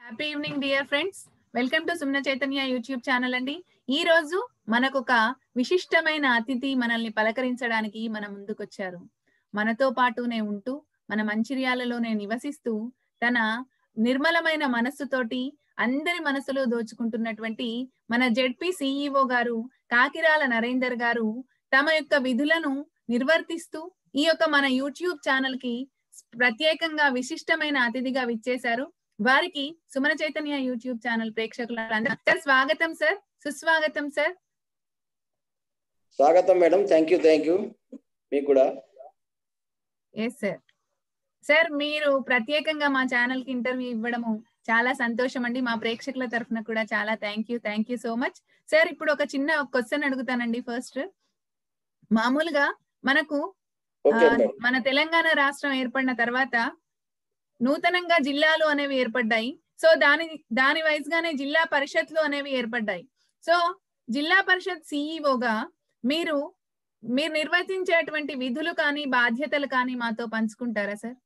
happy evening dear friends welcome to Sumana Chaitanya YouTube channel అండి ఈ రోజు మనకు ఒక విశిష్టమైన అతిథి మనల్ని పలకరించడానికి మన ముందుకొచ్చారు మనతో పాటునే ఉంటూ మన మంచిర్యాలలోనే నివసిస్తూ తన నిర్మలమైన మనస్సుతోటి అందరి మనసులో దోచుకుంటున్నటువంటి మన జెడ్పీ సిఇఓ గారు కాకిరాల నరేందర్ గారు తమ యొక్క విధులను నిర్వర్తిస్తూ ఈ యొక్క మన యూట్యూబ్ ఛానల్ కి ప్రత్యేకంగా విశిష్టమైన అతిథిగా విచ్చేశారు వారికి సుమన చైతన్య యూట్యూబ్ ఛానల్ ప్రేక్షకుల సార్ స్వాగతం సార్ సుస్వాగతం సార్ స్వాగతం madam thank you thank you మీకు కూడా ఎస్ సార్ సార్ మీరు ప్రత్యేకంగా మా ఛానల్ కి ఇంటర్వ్యూ ఇవ్వడము చాలా సంతోషం అండి మా ప్రేక్షకుల తరఫున కూడా చాలా thank you thank you so much sir ఇప్పుడు ఒక చిన్న క్వశ్చన్ అడుగుతానండి ఫస్ట్ మామూలుగా మనకు ఓకే ఆ, మేడం మన తెలంగాణ రాష్ట్రం ఏర్పడిన తర్వాత నూతనంగా జిల్లాలు అనేవి ఏర్పడ్డాయి సో దాని దాని వైజ్ గానే జిల్లా పరిషత్లు అనేవి ఏర్పడ్డాయి సో జిల్లా పరిషత్ సిఇఓగా మీరు మీరు నిర్వర్తించేటువంటి విధులు కానీ బాధ్యతలు కానీ మాతో పంచుకుంటారా సార్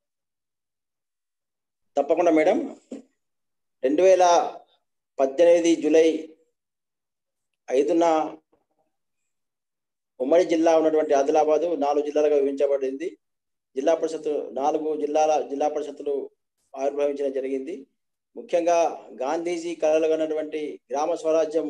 తప్పకుండా మేడం రెండు వేల పద్దెనిమిది జూలై ఐదున ఉమ్మడి జిల్లా ఉన్నటువంటి ఆదిలాబాదు నాలుగు జిల్లాలుగా విభజించబడింది జిల్లా పరిషత్ నాలుగు జిల్లాల జిల్లా పరిషత్తులు ఆవిర్భవించడం జరిగింది ముఖ్యంగా గాంధీజీ కలలు కన్నటువంటి గ్రామ స్వరాజ్యం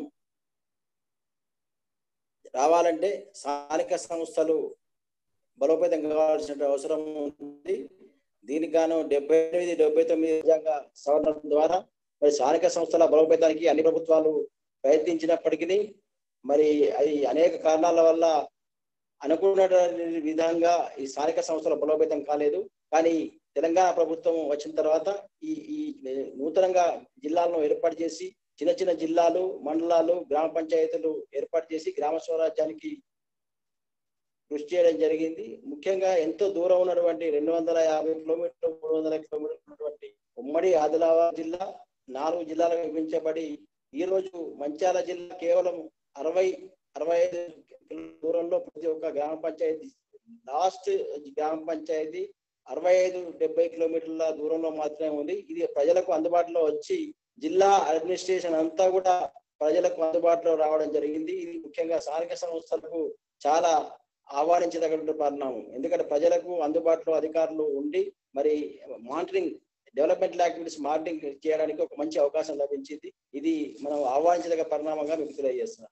రావాలంటే స్థానిక సంస్థలు బలోపేతం కావాల్సిన అవసరం ఉంది దీనికి గాను డెబ్బై ఎనిమిది డెబ్బై తొమ్మిది రాజ్యాంగ సవరణ ద్వారా మరి స్థానిక సంస్థల బలోపేతానికి అన్ని ప్రభుత్వాలు ప్రయత్నించినప్పటికీ మరి అది అనేక కారణాల వల్ల అనుకున్న విధంగా ఈ స్థానిక సంస్థల బలోపేతం కాలేదు కానీ తెలంగాణ ప్రభుత్వం వచ్చిన తర్వాత ఈ ఈ నూతనంగా జిల్లాలను ఏర్పాటు చేసి చిన్న చిన్న జిల్లాలు మండలాలు గ్రామ పంచాయతీలు ఏర్పాటు చేసి గ్రామ స్వరాజ్యానికి కృషి చేయడం జరిగింది ముఖ్యంగా ఎంతో దూరం ఉన్నటువంటి రెండు వందల యాభై కిలోమీటర్లు మూడు వందల కిలోమీటర్లు ఉన్నటువంటి ఉమ్మడి ఆదిలాబాద్ జిల్లా నాలుగు జిల్లాలుగా విభజించబడి ఈ రోజు మంచాల జిల్లా కేవలం అరవై అరవై ఐదు దూరంలో ప్రతి ఒక్క గ్రామ పంచాయతీ లాస్ట్ గ్రామ పంచాయతీ అరవై ఐదు డెబ్బై కిలోమీటర్ల దూరంలో మాత్రమే ఉంది ఇది ప్రజలకు అందుబాటులో వచ్చి జిల్లా అడ్మినిస్ట్రేషన్ అంతా కూడా ప్రజలకు అందుబాటులో రావడం జరిగింది ఇది ముఖ్యంగా స్థానిక సంస్థలకు చాలా ఆహ్వానించదగిన పరిణామం ఎందుకంటే ప్రజలకు అందుబాటులో అధికారులు ఉండి మరి మానిటరింగ్ డెవలప్మెంట్ యాక్టివిటీస్ మానిటరింగ్ చేయడానికి ఒక మంచి అవకాశం లభించింది ఇది మనం ఆహ్వానించదగ్గ పరిణామంగా మీకు తెలియజేస్తున్నాం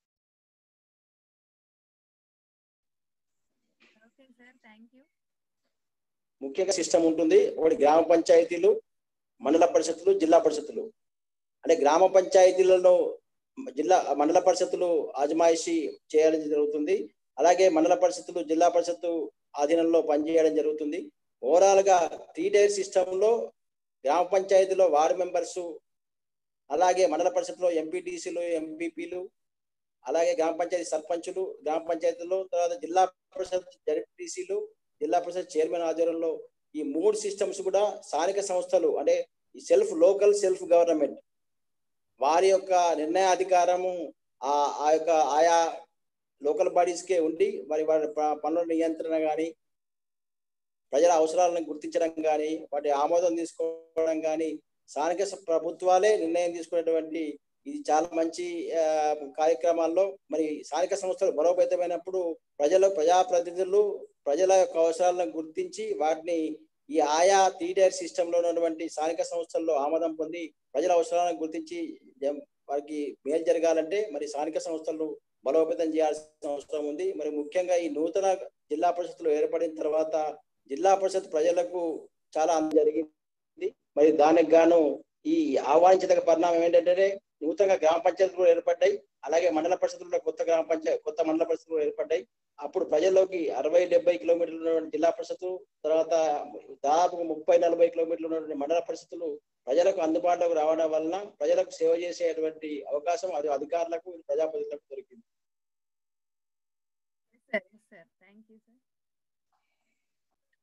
ఓకే సార్ థ్యాంక్ యూ ముఖ్యంగా సిస్టమ్ ఉంటుంది ఒకటి గ్రామ పంచాయతీలు మండల పరిషత్తులు జిల్లా పరిషత్తులు అంటే గ్రామ పంచాయతీలలో జిల్లా మండల పరిషత్తులు ఆజమాయిషీ చేయడం జరుగుతుంది అలాగే మండల పరిషత్తులు జిల్లా పరిషత్తు ఆధీనంలో పనిచేయడం జరుగుతుంది ఓవరాల్ గా త్రీ టైర్ సిస్టమ్ లో గ్రామ పంచాయతీలో వార్డు మెంబర్స్ అలాగే మండల పరిషత్తులో ఎంపీటీసీలు ఎంపీపీలు అలాగే గ్రామ పంచాయతీ సర్పంచులు గ్రామ పంచాయతీలో తర్వాత జిల్లా పరిషత్ జడ్పీటీసీలు జిల్లా పరిషత్ చైర్మన్ ఆధ్వర్యంలో ఈ మూడు సిస్టమ్స్ కూడా స్థానిక సంస్థలు అంటే ఈ సెల్ఫ్ లోకల్ సెల్ఫ్ గవర్నమెంట్ వారి యొక్క నిర్ణయాధికారము ఆ ఆ యొక్క ఆయా లోకల్ బాడీస్కే ఉండి మరి వారి ప- పనుల నియంత్రణ కానీ ప్రజల అవసరాలను గుర్తించడం కానీ వాటి ఆమోదం తీసుకోవడం కానీ స్థానిక స- ప్రభుత్వాలే నిర్ణయం తీసుకునేటువంటి ఇది చాలా మంచి ఆ, కార్యక్రమాల్లో మరి స్థానిక సంస్థలు బలోపేతమైనప్పుడు ప్రజలు ప్రజాప్రతినిధులు ప్రజల యొక్క అవసరాలను గుర్తించి వాటిని ఈ ఆయా త్రీ టైర్ సిస్టమ్ లో ఉన్నటువంటి స్థానిక సంస్థల్లో ఆమోదం పొంది ప్రజల అవసరాలను గుర్తించి జం- వారికి మేలు జరగాలంటే మరి స్థానిక సంస్థలు బలోపేతం చేయాల్సిన అవసరం ఉంది మరి ముఖ్యంగా ఈ నూతన జిల్లా పరిషత్తులు ఏర్పడిన తర్వాత జిల్లా పరిషత్ ప్రజలకు చాలా అందం జరిగింది మరి దానికి గాను ఈ ఆహ్వానించదగ్గ పరిణామం ఏంటంటే నూతనంగా గ్రామ పంచాయతీలు కూడా ఏర్పడ్డాయి అలాగే మండల పరిషత్తులు కూడా కొత్త గ్రామ పంచాయతీ కొత్త మండల పరిషత్తులు కూడా ఏర్పడ్డాయి అప్పుడు ప్రజల్లోకి అరవై డెబ్బై కిలోమీటర్లు ఉన్నటువంటి జిల్లా పరిషత్తు తర్వాత దాదాపు ముప్పై నలభై కిలోమీటర్లు ఉన్నటువంటి మండల పరిషత్తులు ప్రజలకు అందుబాటులోకి రావడం వలన ప్రజలకు సేవ చేసేటువంటి అవకాశం అది అధికారులకు ప్రజాప్రతినిధులకు దొరికింది sir sir thank you sir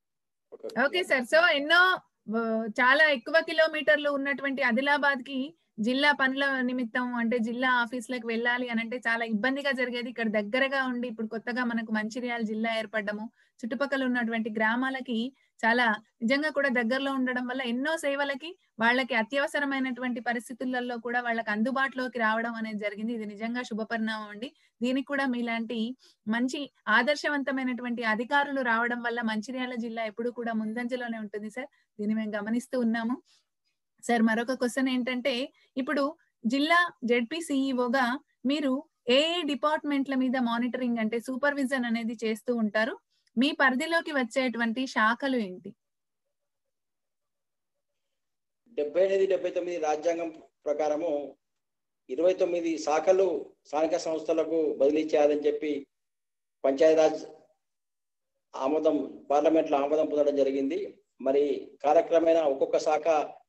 okay sir so ఎన్నో ఆ, చాలా ఎక్కువ కిలోమీటర్లు ఉన్నటువంటి ఆదిలాబాద్ కి జిల్లా పనుల నిమిత్తం అంటే జిల్లా ఆఫీసులకు వెళ్ళాలి అని అంటే చాలా ఇబ్బందిగా జరిగేది ఇక్కడ దగ్గరగా ఉండి ఇప్పుడు కొత్తగా మనకు మంచిర్యాల జిల్లా ఏర్పడము చుట్టుపక్కల ఉన్నటువంటి గ్రామాలకి చాలా నిజంగా కూడా దగ్గరలో ఉండడం వల్ల ఎన్నో సేవలకి వాళ్ళకి అత్యవసరమైనటువంటి పరిస్థితులలో కూడా వాళ్ళకి అందుబాటులోకి రావడం అనేది జరిగింది ఇది నిజంగా శుభపరిణామం అండి దీనికి కూడా మీలాంటి మంచి ఆదర్శవంతమైనటువంటి అధికారులు రావడం వల్ల మంచిర్యాల జిల్లా ఎప్పుడు కూడా ముందంజలోనే ఉంటుంది సార్ దీన్ని మేము గమనిస్తూ ఉన్నాము సార్ మరొక క్వశ్చన్ ఏంటంటే ఇప్పుడు జిల్లా జెడ్పీ సిఇఓగా మీరు ఏ ఏ డిపార్ట్మెంట్ల మీద మానిటరింగ్ అంటే సూపర్విజన్ అనేది చేస్తూ ఉంటారు మీ పరిధిలోకి వచ్చేటువంటి శాఖలు ఏంటి డెబ్బై ఎనిమిది డెబ్బై తొమ్మిది రాజ్యాంగం ప్రకారము ఇరవై తొమ్మిది శాఖలు స్థానిక సంస్థలకు బదిలీ చేయాలని చెప్పి పంచాయతీరాజ్ ఆమోదం పార్లమెంట్లో ఆమోదం పొందడం జరిగింది మరి కాలక్రమేణా ఒక్కొక్క శాఖ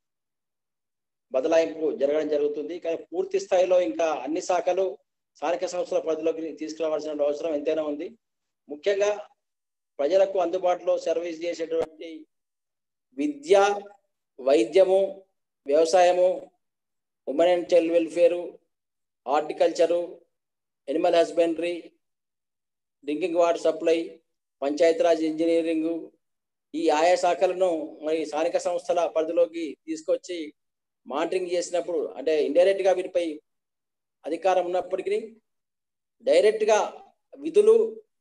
బదలాయింపు జరగడం జరుగుతుంది కానీ పూర్తి స్థాయిలో ఇంకా అన్ని శాఖలు స్థానిక సంస్థల పరిధిలోకి తీసుకురావాల్సిన అవసరం ఎంతైనా ఉంది ముఖ్యంగా ప్రజలకు అందుబాటులో సర్వీస్ చేసేటువంటి విద్య వైద్యము వ్యవసాయము women and child welfare horticulture animal husbandry drinking water supply Panchayati Raj engineering ఈ ఆయా శాఖలను మరి స్థానిక సంస్థల పరిధిలోకి తీసుకొచ్చి మానిటరింగ్ చేసినప్పుడు అంటే ఇండైరెక్ట్ గా వీటిపై అధికారం ఉన్నప్పటికీ డైరెక్ట్ గా విధులు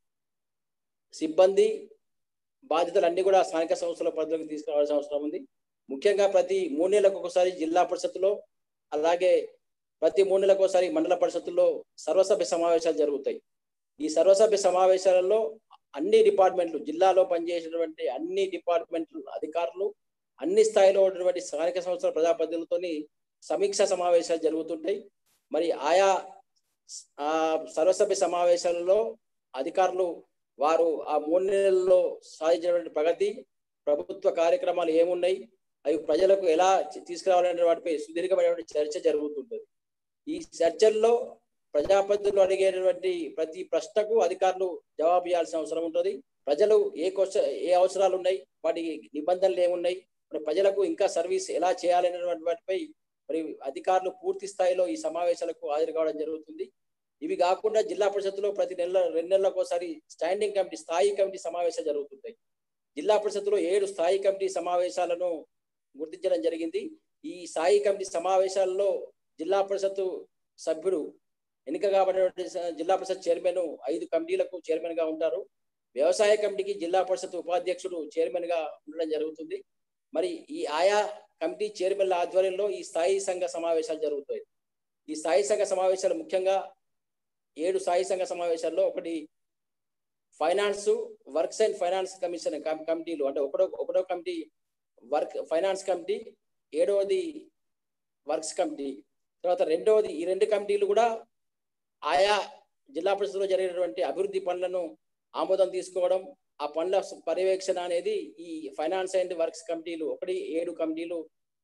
సిబ్బంది బాధ్యతలు అన్ని కూడా స్థానిక సంస్థల పరిధిలోకి తీసుకురావాల్సిన అవసరం ఉంది ముఖ్యంగా ప్రతి మూడు నెలలకు ఒకసారి జిల్లా పరిషత్తులో అలాగే ప్రతి మూడు నెలలకు ఒకసారి మండల పరిషత్తుల్లో సర్వసభ్య సమావేశాలు జరుగుతాయి ఈ సర్వసభ్య సమావేశాలలో అన్ని డిపార్ట్మెంట్లు జిల్లాలో పనిచేసేటువంటి అన్ని డిపార్ట్మెంట్లు అధికారులు అన్ని స్థాయిలో ఉన్నటువంటి స్థానిక సంస్థల ప్రజాప్రతినిధులతోని సమీక్ష సమావేశాలు జరుగుతుంటాయి మరి ఆయా ఆ సర్వసభ్య సమావేశాలలో అధికారులు వారు ఆ మూడు నెలల్లో సాధించినటువంటి ప్రగతి ప్రభుత్వ కార్యక్రమాలు ఏమున్నాయి అవి ప్రజలకు ఎలా తీసుకురావాలనే వాటిపై సుదీర్ఘమైనటువంటి చర్చ జరుగుతుంటుంది ఈ చర్చల్లో ప్రజాప్రతినిధులు అడిగేటువంటి ప్రతి ప్రశ్నకు అధికారులు జవాబు ఇవ్వాల్సిన అవసరం ఉంటుంది ప్రజలు ఏ క్వశ్చన్ ఏ అవసరాలు ఉన్నాయి వాటి నిబంధనలు ఏమున్నాయి మరి ప్రజలకు ఇంకా సర్వీస్ ఎలా చేయాలనేటువంటి వాటిపై మరి అధికారులు పూర్తి స్థాయిలో ఈ సమావేశాలకు హాజరు కావడం జరుగుతుంది ఇవి కాకుండా జిల్లా పరిషత్తులో ప్రతి నెల రెండు నెలలకు ఒకసారి స్టాండింగ్ కమిటీ స్థాయి కమిటీ సమావేశాలు జరుగుతుంటాయి జిల్లా పరిషత్తులో ఏడు స్థాయి కమిటీ సమావేశాలను గుర్తించడం జరిగింది ఈ స్థాయి కమిటీ సమావేశాల్లో జిల్లా పరిషత్తు సభ్యుడు ఎన్నిక కాబడినటువంటి జిల్లా పరిషత్ చైర్మన్ ఐదు కమిటీలకు చైర్మన్ గా ఉంటారు వ్యవసాయ కమిటీకి జిల్లా పరిషత్ ఉపాధ్యక్షుడు చైర్మన్ గా ఉండడం జరుగుతుంది మరి ఈ ఆయా కమిటీ చైర్మన్ల ఆధ్వర్యంలో ఈ స్థాయి సంఘ సమావేశాలు జరుగుతాయి ఈ స్థాయి సంఘ సమావేశాలు ముఖ్యంగా ఏడు స్థాయి సంఘ సమావేశాల్లో ఒకటి finance works and finance commission కమిటీలు అంటే ఒకటో ఒకటో కమిటీ వర్క్ ఫైనాన్స్ కమిటీ ఏడవది వర్క్స్ కమిటీ తర్వాత రెండవది ఈ రెండు కమిటీలు కూడా ఆయా జిల్లా పరిషత్లో జరిగినటువంటి అభివృద్ధి పనులను ఆమోదం తీసుకోవడం ఆ పనుల పర్యవేక్షణ అనేది ఈ ఫైనాన్స్ అండ్ వర్క్స్ కమిటీలు ఒకటి ఏడు కమిటీలు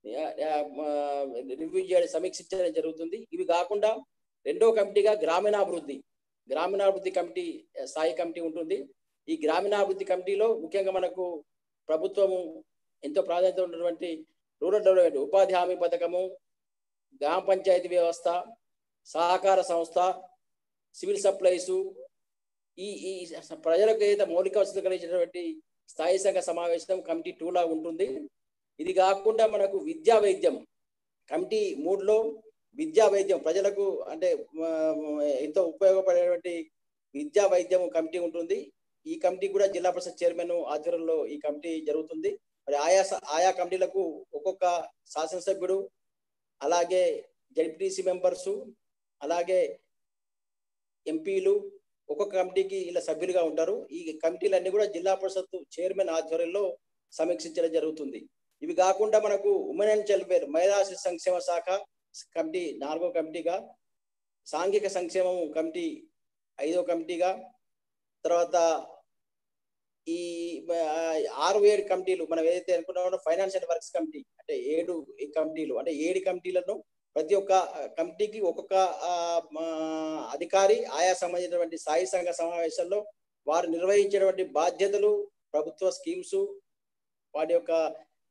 రివ్యూ చేయడం సమీక్షించడం జరుగుతుంది ఇవి కాకుండా రెండో కమిటీగా గ్రామీణాభివృద్ధి గ్రామీణాభివృద్ధి కమిటీ స్థాయి కమిటీ ఉంటుంది ఈ గ్రామీణాభివృద్ధి కమిటీలో ముఖ్యంగా మనకు ప్రభుత్వము ఎంతో ప్రాధాన్యత ఉన్నటువంటి రూరల్ డెవలప్మెంట్ ఉపాధి హామీ పథకము గ్రామ పంచాయతీ వ్యవస్థ సహకార సంస్థ సివిల్ సప్లైస్ ఈ ఈ ప్రజలకు ఏదైతే మౌలిక వసతులు కలిగించినటువంటి స్థాయి సంఘ సమావేశం కమిటీ టూలా ఉంటుంది ఇది కాకుండా మనకు విద్యా వైద్యం కమిటీ మూడులో విద్యా వైద్యం ప్రజలకు అంటే ఎంతో ఉపయోగపడేటువంటి విద్యా వైద్యం కమిటీ ఉంటుంది ఈ కమిటీ కూడా జిల్లా పరిషత్ చైర్మన్ ఆధ్వర్యంలో ఈ కమిటీ జరుగుతుంది మరి ఆయా ఆయా కమిటీలకు ఒక్కొక్క శాసనసభ్యుడు అలాగే జడ్పీటీసీ మెంబర్స్ అలాగే ఎంపీలు ఒక్కొక్క కమిటీకి ఇలా సభ్యులుగా ఉంటారు ఈ కమిటీలన్నీ కూడా జిల్లా పరిషత్ చైర్మన్ ఆధ్వర్యంలో సమీక్షించడం జరుగుతుంది ఇవి కాకుండా మనకు ఉమెన్ అండ్ చైల్డ్ వెల్ఫేర్ మహిళా శిశు సంక్షేమ శాఖ కమిటీ నాలుగో కమిటీగా సాంఘిక సంక్షేమం కమిటీ ఐదో కమిటీగా తర్వాత ఈ ఆరు ఏడు కమిటీలు మనం ఏదైతే అనుకున్నామో ఫైనాన్షియల్ వర్క్స్ కమిటీ అంటే ఏడు కమిటీలు అంటే ఏడు కమిటీలను ప్రతి ఒక్క కమిటీకి ఒక్కొక్క అధికారి ఆయా సంబంధించినటువంటి స్థాయి సంఘ సమావేశాల్లో వారు నిర్వహించినటువంటి బాధ్యతలు ప్రభుత్వ స్కీమ్స్ వాటి యొక్క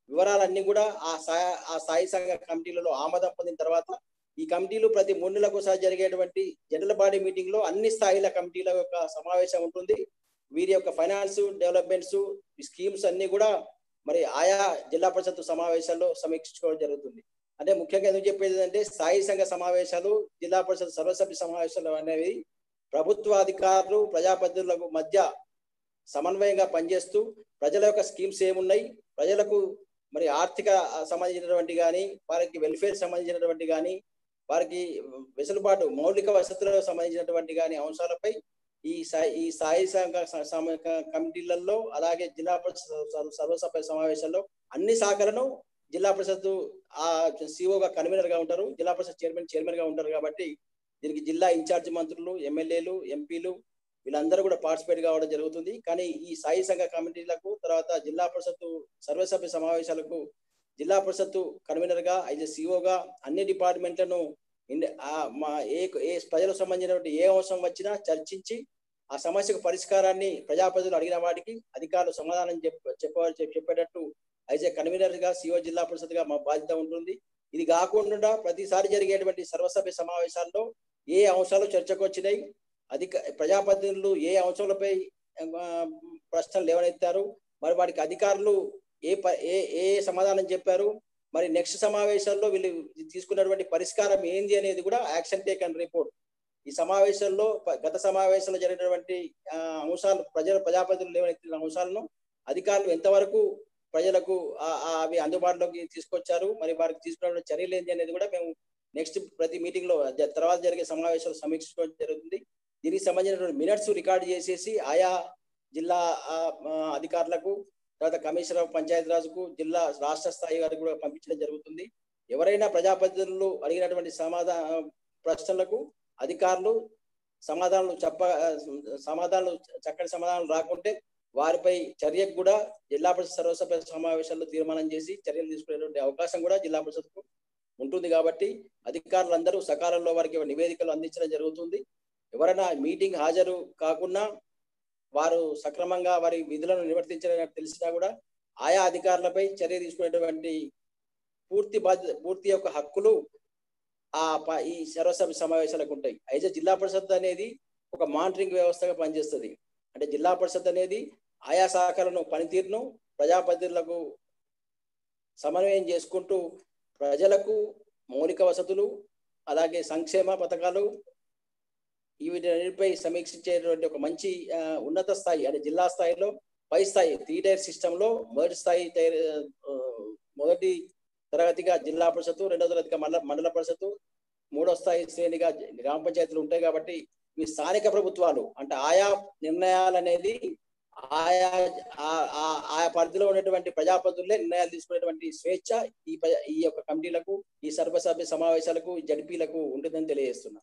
వివరాలన్నీ కూడా ఆ స్థాయి ఆ స్థాయి సంఘ కమిటీలలో ఆమోదం పొందిన తర్వాత ఈ కమిటీలు ప్రతి మూడు నెలలకు ఒకసారి జరిగేటువంటి జనరల్ బాడీ మీటింగ్ లో అన్ని స్థాయిల కమిటీల యొక్క సమావేశం ఉంటుంది వీరి యొక్క ఫైనాన్స్ డెవలప్మెంట్స్ స్కీమ్స్ అన్ని కూడా మరి ఆయా జిల్లా పరిషత్ సమావేశాల్లో సమీక్షించుకోవడం జరుగుతుంది అంటే ముఖ్యంగా ఎందుకు చెప్పేది అంటే స్థాయి సంఘ సమావేశాలు జిల్లా పరిషత్ సర్వసభ్య సమావేశాలు అనేవి ప్రభుత్వ అధికారులు ప్రజాప్రతినిధులకు మధ్య సమన్వయంగా పనిచేస్తూ ప్రజల యొక్క స్కీమ్స్ ఏమున్నాయి ప్రజలకు మరి ఆర్థిక సంబంధించినటువంటి కానీ వారికి వెల్ఫేర్ సంబంధించినటువంటి కానీ వారికి వెసులుబాటు మౌలిక వసతులకు సంబంధించినటువంటి కానీ అంశాలపై ఈ స్థాయి ఈ స్థాయి సంఘ సమ- కమిటీలలో అలాగే జిల్లా పరిషత్ సర్వ- సర్వసభ్య సమావేశాల్లో అన్ని శాఖలను జిల్లా పరిషత్ ఆ సిఓగా కన్వీనర్ గా ఉంటారు జిల్లా పరిషత్ చైర్మన్ చైర్మన్ గా ఉంటారు కాబట్టి దీనికి జిల్లా ఇన్ఛార్జ్ మంత్రులు ఎమ్మెల్యేలు ఎంపీలు వీళ్ళందరూ కూడా పార్టిసిపేట్ కావడం జరుగుతుంది కానీ ఈ స్థాయి సంఘ కమిటీలకు తర్వాత జిల్లా పరిషత్ సర్వసభ్య సమావేశాలకు జిల్లా పరిషత్ కన్వీనర్ గా అయితే సిఓగా అన్ని డిపార్ట్మెంట్లను ఇండి- ఆ మా ఏ ఏ ప్రజలకు సంబంధించినటువంటి ఏ అంశం వచ్చినా చర్చించి ఆ సమస్యకు పరిష్కారాన్ని ప్రజాప్రతినిధులు అడిగిన వాటికి అధికారులు సమాధానం చెప్ప చెప్ప చెప్పేటట్టు అయితే కన్వీనర్ గా సిఓ జిల్లా పరిషత్ గా మా బాధ్యత ఉంటుంది ఇది కాకుండా ప్రతిసారి జరిగేటువంటి సర్వసభ్య సమావేశాల్లో ఏ అంశాలు చర్చకు వచ్చినాయి అధిక ప్రజాప్రతినిధులు ఏ అంశాలపై ఆ, ప్రశ్నలు లేవనెత్తారు మరి వాటికి అధికారులు ఏ ప- ఏ ఏ సమాధానం చెప్పారు మరి నెక్స్ట్ సమావేశాల్లో వీళ్ళు తీసుకున్నటువంటి పరిష్కారం ఏంది అనేది కూడా యాక్షన్ టేక్ అండ్ రిపోర్ట్ ఈ సమావేశంలో ప- గత సమావేశంలో జరిగినటువంటి ఆ, అంశాలు ప్రజల ప్రజాప్రతినిధులు లేవనెత్తిన అంశాలను అధికారులు ఎంతవరకు ప్రజలకు ఆ- ఆ అవి అందుబాటులోకి తీసుకొచ్చారు మరి వారికి తీసుకున్న చర్యలు ఏంటి అనేది కూడా మేము నెక్స్ట్ ప్రతి మీటింగ్ లో జ- తర్వాత జరిగే సమావేశాలు సమీక్షించడం జరుగుతుంది దీనికి సంబంధించినటువంటి మినిట్స్ రికార్డు చేసేసి ఆయా జిల్లా ఆ, ఆ, అధికారులకు తర్వాత కమిషనర్ ఆఫ్ పంచాయతీ రాజుకు జిల్లా రాష్ట్ర స్థాయి వారికి కూడా పంపించడం జరుగుతుంది ఎవరైనా ప్రజాప్రతినిధులు అడిగినటువంటి సమాధాన ప్రశ్నలకు అధికారులు సమాధానాలు చెప్ప సమాధానాలు చక్కటి సమాధానాలు రాకుంటే వారిపై చర్యకు కూడా జిల్లా పరిషత్ సర్వసభ్య సమావేశాల్లో తీర్మానం చేసి చర్యలు తీసుకునేటువంటి అవకాశం కూడా జిల్లా పరిషత్కు ఉంటుంది కాబట్టి అధికారులందరూ సకాలంలో వారికి నివేదికలు అందించడం జరుగుతుంది ఎవరైనా మీటింగ్ హాజరు కాకుండా వారు సక్రమంగా వారి విధులను నిర్వర్తించాలని తెలిసినా కూడా ఆయా అధికారులపై చర్య తీసుకునేటువంటి పూర్తి బాధ్యత పూర్తి యొక్క హక్కులు ఆ ప- ఈ సర్వసభ్య సమావేశాలకు ఉంటాయి అయితే జిల్లా పరిషత్ అనేది ఒక మానిటరింగ్ వ్యవస్థగా పనిచేస్తుంది అంటే జిల్లా పరిషత్ అనేది ఆయా శాఖలను పనితీరును ప్రజాప్రతినిధులకు సమన్వయం చేసుకుంటూ ప్రజలకు మౌలిక వసతులు అలాగే సంక్షేమ పథకాలు ఈ వీటన్నిటిపై సమీక్షించేటువంటి ఒక మంచి ఆ, ఉన్నత స్థాయి అంటే జిల్లా స్థాయిలో పై స్థాయి త్రీ టైర్ సిస్టమ్ లో మొదటి స్థాయి టైర్ ఆ, మొదటి తరగతిగా జిల్లా పరిషత్తు రెండో తరగతిగా మండల మండల పరిషత్తు మూడో స్థాయి శ్రేణిగా గ్రామ పంచాయతీలు ఉంటాయి కాబట్టి ఈ స్థానిక ప్రభుత్వాలు అంటే ఆయా నిర్ణయాలు అనేది ఆయా ఆ- ఆ- ఆయా పరిధిలో ఉన్నటువంటి ప్రజాప్రతినిధులే నిర్ణయాలు తీసుకునేటువంటి స్వేచ్ఛ ఈ ప్ర- ఈ యొక్క కమిటీలకు ఈ సర్వసభ్య సమావేశాలకు ఈ జడ్పీలకు ఉంటుందని తెలియజేస్తున్నా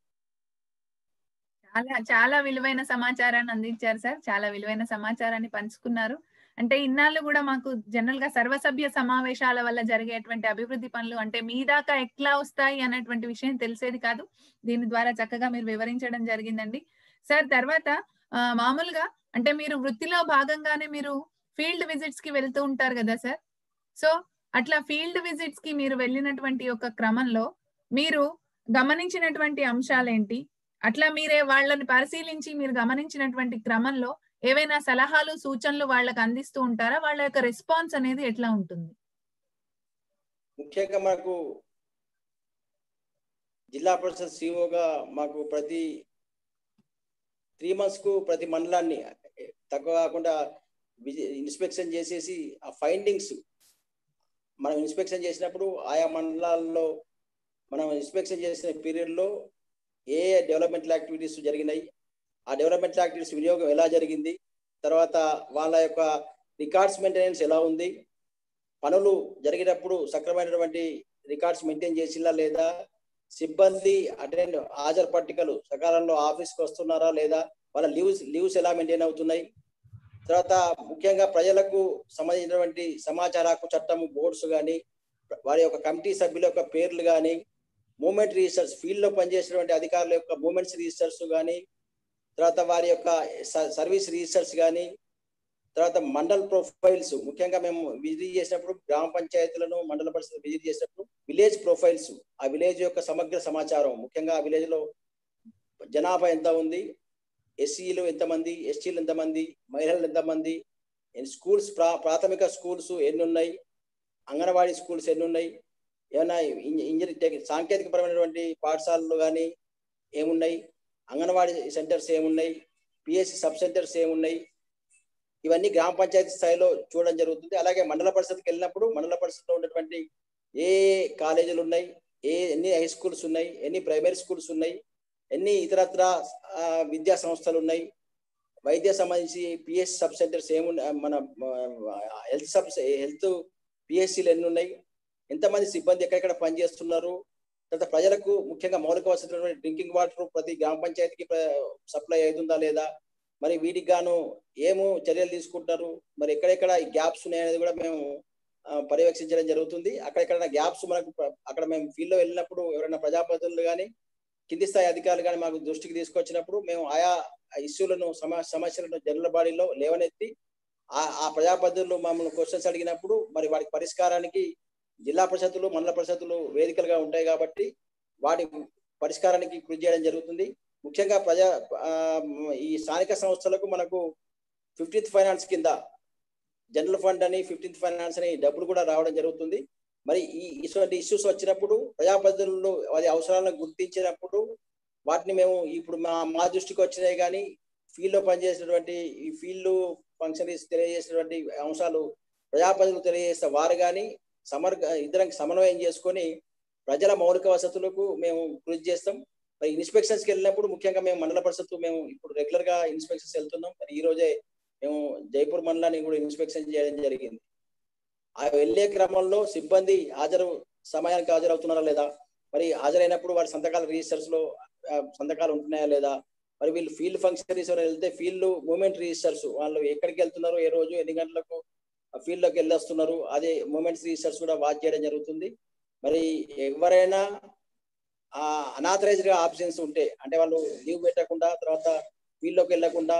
చాలా చాలా విలువైన సమాచారాన్ని అందించారు సార్ చాలా విలువైన సమాచారాన్ని పంచుకున్నారు అంటే ఇన్నాళ్ళు కూడా మాకు జనరల్ గా సర్వసభ్య సమావేశాల వల్ల జరిగేటువంటి అభివృద్ధి పనులు అంటే మీ దాకా ఎట్లా వస్తాయి అనేటువంటి విషయం తెలిసేది కాదు దీని ద్వారా చక్కగా మీరు వివరించడం జరిగిందండి సార్ తర్వాత ఆ, మామూలుగా అంటే మీరు వృత్తిలో భాగంగానే మీరు ఫీల్డ్ విజిట్స్ కి వెళ్తూ ఉంటారు కదా సార్ సో అట్లా ఫీల్డ్ విజిట్స్ కి మీరు వెళ్ళినటువంటి ఒక క్రమంలో మీరు గమనించినటువంటి అంశాలేంటి అట్లా మీరే వాళ్ళని పరిశీలించి మీరు గమనించినటువంటి క్రమంలో ఏవైనా సలహాలు సూచనలు వాళ్ళకి అందిస్తూ ఉంటారా వాళ్ళ యొక్క రెస్పాన్స్ అనేది ఎట్లా ఉంటుంది ముఖ్యంగా మనకు జిల్లా పరిషత్ సిఓగా మాకు ప్రతి త్రీ మంత్స్ కు ప్రతి మండలాన్ని తక్కువ కాకుండా ఇన్స్పెక్షన్ చేసేసి ఆ ఫైండింగ్స్ మనం ఇన్స్పెక్షన్ చేసినప్పుడు ఆయా మండలాల్లో మనం ఇన్స్పెక్షన్ చేసిన పీరియడ్ లో ఏ డెవలప్మెంట్ యాక్టివిటీస్ జరిగినాయి ఆ డెవలప్మెంట్ యాక్టివిటీస్ వినియోగం ఎలా జరిగింది తర్వాత వాళ్ళ యొక్క రికార్డ్స్ మెయింటెనెన్స్ ఎలా ఉంది పనులు జరిగేటప్పుడు సక్రమైనటువంటి రికార్డ్స్ మెయింటైన్ చేసిలా లేదా సిబ్బంది అటెండ్ హాజరు పట్టికలు సకాలంలో ఆఫీస్కి వస్తున్నారా లేదా వాళ్ళ లీవ్స్ లీవ్స్ ఎలా మెయింటైన్ అవుతున్నాయి తర్వాత ముఖ్యంగా ప్రజలకు సంబంధించినటువంటి సమాచార హక్కు చట్టం బోర్డ్స్ కానీ వారి యొక్క కమిటీ సభ్యుల యొక్క పేర్లు కానీ మూమెంట్ రిజిస్టర్స్ ఫీల్డ్ లో పనిచేసినటువంటి అధికారుల యొక్క మూమెంట్స్ రిజిస్టర్స్ కానీ తర్వాత వారి యొక్క స- సర్వీస్ రిజిస్టర్స్ కానీ తర్వాత మండల్ ప్రొఫైల్స్ ముఖ్యంగా మేము విజిట్ చేసినప్పుడు గ్రామ పంచాయతీలను మండల పరిషత్ విజిట్ చేసినప్పుడు విలేజ్ ప్రొఫైల్స్ ఆ విలేజ్ యొక్క సమగ్ర సమాచారం ముఖ్యంగా ఆ విలేజ్ లో జనాభా ఎంత ఉంది ఎస్సీలు ఎంతమంది ఎస్టీలు ఎంతమంది మహిళలు ఎంతమంది స్కూల్స్ ప్రా ప్రాథమిక స్కూల్స్ ఎన్ని ఉన్నాయి అంగన్వాడీ స్కూల్స్ ఎన్ని ఉన్నాయి ఏమైనా ఇంజనీరింగ్ సాంకేతికపరమైనటువంటి పాఠశాలలు కానీ ఏమున్నాయి అంగన్వాడీ సెంటర్స్ ఏమున్నాయి పిఎస్సి సబ్ సెంటర్స్ ఏమున్నాయి ఇవన్నీ గ్రామ పంచాయతీ స్థాయిలో చూడడం జరుగుతుంది అలాగే మండల పరిషత్కి వెళ్ళినప్పుడు మండల పరిషత్లో ఉన్నటువంటి ఏ కాలేజీలు ఉన్నాయి ఏ ఎన్ని హై స్కూల్స్ ఉన్నాయి ఎన్ని ప్రైమరీ స్కూల్స్ ఉన్నాయి ఎన్ని ఇతరత్ర విద్యా సంస్థలు ఉన్నాయి వైద్య సంబంధించి పిఎస్ సబ్ సెంటర్స్ ఏమున్నాయి మన హెల్త్ సబ్ హెల్త్ పిఎస్సీలు ఎన్ని ఉన్నాయి ఎంతమంది సిబ్బంది ఎక్కడెక్కడ పనిచేస్తున్నారు తర్వాత ప్రజలకు ముఖ్యంగా మౌలిక వసతులు డ్రింకింగ్ వాటర్ ప్రతి గ్రామ పంచాయతీకి సప్లై అవుతుందా లేదా మరి వీటికి గాను ఏమో చర్యలు తీసుకుంటారు మరి ఎక్కడెక్కడ ఈ గ్యాప్స్ ఉన్నాయనేది కూడా మేము పర్యవేక్షించడం జరుగుతుంది అక్కడెక్కడ గ్యాప్స్ మనకు అక్కడ మేము ఫీల్డ్లో వెళ్ళినప్పుడు ఎవరైనా ప్రజాప్రతినిధులు కానీ కింది స్థాయి అధికారులు కానీ మాకు దృష్టికి తీసుకొచ్చినప్పుడు మేము ఆయా ఇష్యూలను సమస్యలను జనరల్ బాడీలో లేవనెత్తి ఆ ప్రజాప్రతినిధులు మమ్మల్ని క్వశ్చన్స్ అడిగినప్పుడు మరి వాటి పరిష్కారానికి జిల్లా పరిషత్తులు మండల పరిషత్తులు వేదికలుగా ఉంటాయి కాబట్టి వాటి పరిష్కారానికి కృషి చేయడం జరుగుతుంది ముఖ్యంగా ప్రజా ఈ స్థానిక సంస్థలకు మనకు ఫిఫ్టీన్త్ ఫైనాన్స్ కింద జనరల్ ఫండ్ అని ఫిఫ్టీన్త్ ఫైనాన్స్ అని డబ్బులు కూడా రావడం జరుగుతుంది మరి ఈ ఇటువంటి ఇష్యూస్ వచ్చినప్పుడు ప్రజాప్రతినిధులు వారి అవసరాలను గుర్తించినప్పుడు వాటిని మేము ఇప్పుడు మా మా దృష్టికి వచ్చినాయి కానీ ఫీల్డ్లో పనిచేసినటువంటి ఈ ఫీల్డ్ ఫంక్షనరీస్ తెలియజేసినటువంటి అంశాలు ప్రజాప్రతినిధులు తెలియజేస్తే వారు కానీ సమర్ ఇద్దరం సమన్వయం చేసుకొని ప్రజల మౌలిక వసతులకు మేము కృషి చేస్తాం మరి ఇన్స్పెక్షన్స్కి వెళ్ళినప్పుడు ముఖ్యంగా మేము మండల పరిషత్తు మేము ఇప్పుడు రెగ్యులర్ గా ఇన్స్పెక్షన్స్ వెళ్తున్నాం మరి ఈ రోజే మేము జైపూర్ మండలాన్ని కూడా ఇన్స్పెక్షన్ చేయడం జరిగింది ఆ వెళ్ళే క్రమంలో సిబ్బంది హాజరు సమయానికి హాజరవుతున్నారా లేదా మరి హాజరైనప్పుడు వారి సంతకాల రిజిస్టర్స్ లో సంతకాలు ఉంటున్నాయా లేదా మరి వీళ్ళు ఫీల్డ్ ఫంక్షనరీస్ వెళ్తే ఫీల్డ్ మూమెంట్ రిజిస్టర్స్ వాళ్ళు ఎక్కడికి వెళ్తున్నారు ఏ రోజు ఎన్ని గంటలకు ఫీల్డ్ లోకి వెళ్ళొస్తున్నారు అదే మూమెంట్స్ రిజిస్టర్స్ కూడా వాచ్ చేయడం జరుగుతుంది మరి ఎవరైనా ఆ అనాథరైజ్డ్ గా ఆప్షన్స్ ఉంటే అంటే వాళ్ళు లీవ్ పెట్టకుండా తర్వాత ఫీల్డ్ లోకి వెళ్ళకుండా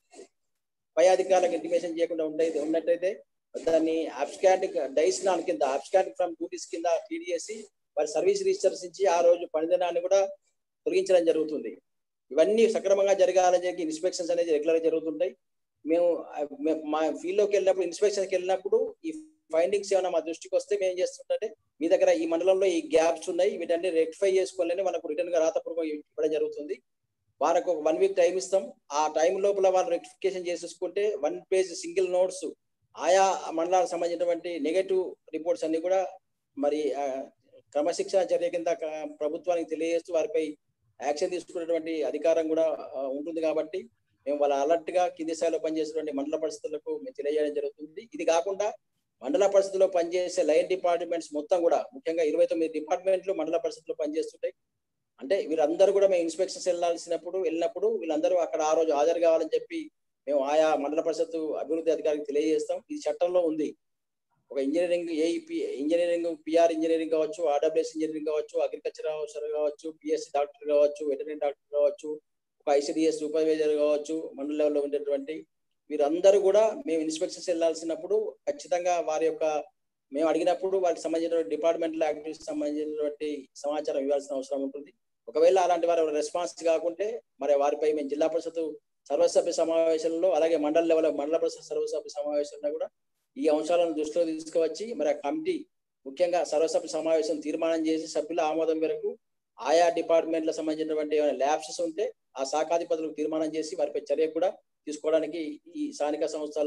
పై అధికారులకు ఇంటిమేషన్ చేయకుండా ఉంటే ఉన్నట్టయితే దాన్ని అబ్స్కాండ్ డైస్ నాన్ కింద అబ్స్కాండ్ ఫ్రమ్ డ్యూటీస్ కింద టీడీ చేసి వారి సర్వీస్ రిజిస్టర్స్ ఇచ్చి ఆ రోజు పనిదినాన్ని కూడా తొలగించడం జరుగుతుంది ఇవన్నీ సక్రమంగా జరగాలని చెప్పి ఇన్స్పెక్షన్స్ అనేది రెగ్యులర్ గా జరుగుతుంటాయి మేము మా ఫీల్డ్ లోకి వెళ్ళినప్పుడు ఇన్స్పెక్షన్కి వెళ్ళినప్పుడు ఈ ఫైండింగ్స్ ఏమైనా మా దృష్టికి వస్తే మేము ఏం చేస్తుంటే మీ దగ్గర ఈ మండలంలో ఈ గ్యాప్స్ ఉన్నాయి వీటన్ని రెక్టిఫై చేసుకోవాలని మనకు రిటర్న్ గా రాతపూర్వకం ఇవ్వడం జరుగుతుంది వారికి ఒక వన్ వీక్ టైం ఇస్తాం ఆ టైం లోపల వాళ్ళు రెక్టిఫికేషన్ చేసేసుకుంటే వన్ పేజ్ సింగిల్ నోట్స్ ఆయా మండలాలకు సంబంధించినటువంటి నెగటివ్ రిపోర్ట్స్ అన్ని కూడా మరి క్రమశిక్షణ చర్య కింద ప్రభుత్వానికి తెలియజేస్తూ వారిపై యాక్షన్ తీసుకునేటువంటి అధికారం కూడా ఉంటుంది కాబట్టి మేము వాళ్ళ అలర్ట్ గా కింది స్థాయిలో పనిచేసేటువంటి మండల పరిస్థితులకు మేము తెలియజేయడం జరుగుతుంది ఇది కాకుండా మండల పరిస్థితుల్లో పనిచేసే లైన్ డిపార్ట్మెంట్స్ మొత్తం కూడా ముఖ్యంగా ఇరవై తొమ్మిది డిపార్ట్మెంట్లు మండల పరిస్థితుల్లో పనిచేస్తుంటాయి అంటే వీళ్ళందరూ కూడా మేము ఇన్స్పెక్షన్స్ వెళ్ళాల్సినప్పుడు వెళ్ళినప్పుడు వీళ్ళందరూ అక్కడ ఆ రోజు హాజరు కావాలని చెప్పి మేము ఆయా మండల పరిషత్తు అభివృద్ధి అధికారికి తెలియజేస్తాం ఇది చట్టంలో ఉంది ఒక engineering AEP engineering PR engineering కావచ్చు ఆర్డబ్ల్యూఎస్ ఇంజనీరింగ్ కావచ్చు అగ్రికల్చర్ ఆఫీసర్ కావచ్చు పిఎస్సి డాక్టర్ కావచ్చు వెటరీ డాక్టర్ కావచ్చు ఒక ఐసిడిఎస్ సూపర్వైజర్ కావచ్చు మండల లెవెల్లో ఉండేటువంటి వీరందరూ కూడా మేము ఇన్స్పెక్షన్స్ వెళ్ళాల్సినప్పుడు ఖచ్చితంగా వారి యొక్క మేము అడిగినప్పుడు వారికి సంబంధించిన డిపార్ట్మెంటల్ యాక్టివిటీస్ సంబంధించినటువంటి సమాచారం ఇవ్వాల్సిన అవసరం ఉంటుంది ఒకవేళ అలాంటి వారు రెస్పాన్స్ కాకుంటే మరి వారిపై మేము జిల్లా పరిషత్ సర్వసభ్య సమావేశంలో అలాగే మండల లెవెల్ మండల పరిషత్ సర్వసభ్య సమావేశంలో కూడా ఈ అంశాలను దృష్టిలో తీసుకువచ్చి మరి ఆ కమిటీ ముఖ్యంగా సర్వసభ్య సమావేశం తీర్మానం చేసి సభ్యుల ఆమోదం మేరకు ఆయా డిపార్ట్మెంట్లకు సంబంధించినటువంటి ఏమైనా ల్యాబ్సెస్ ఉంటే ఆ శాఖాధిపతులకు తీర్మానం చేసి వారిపై చర్య కూడా తీసుకోవడానికి ఈ స్థానిక సంస్థల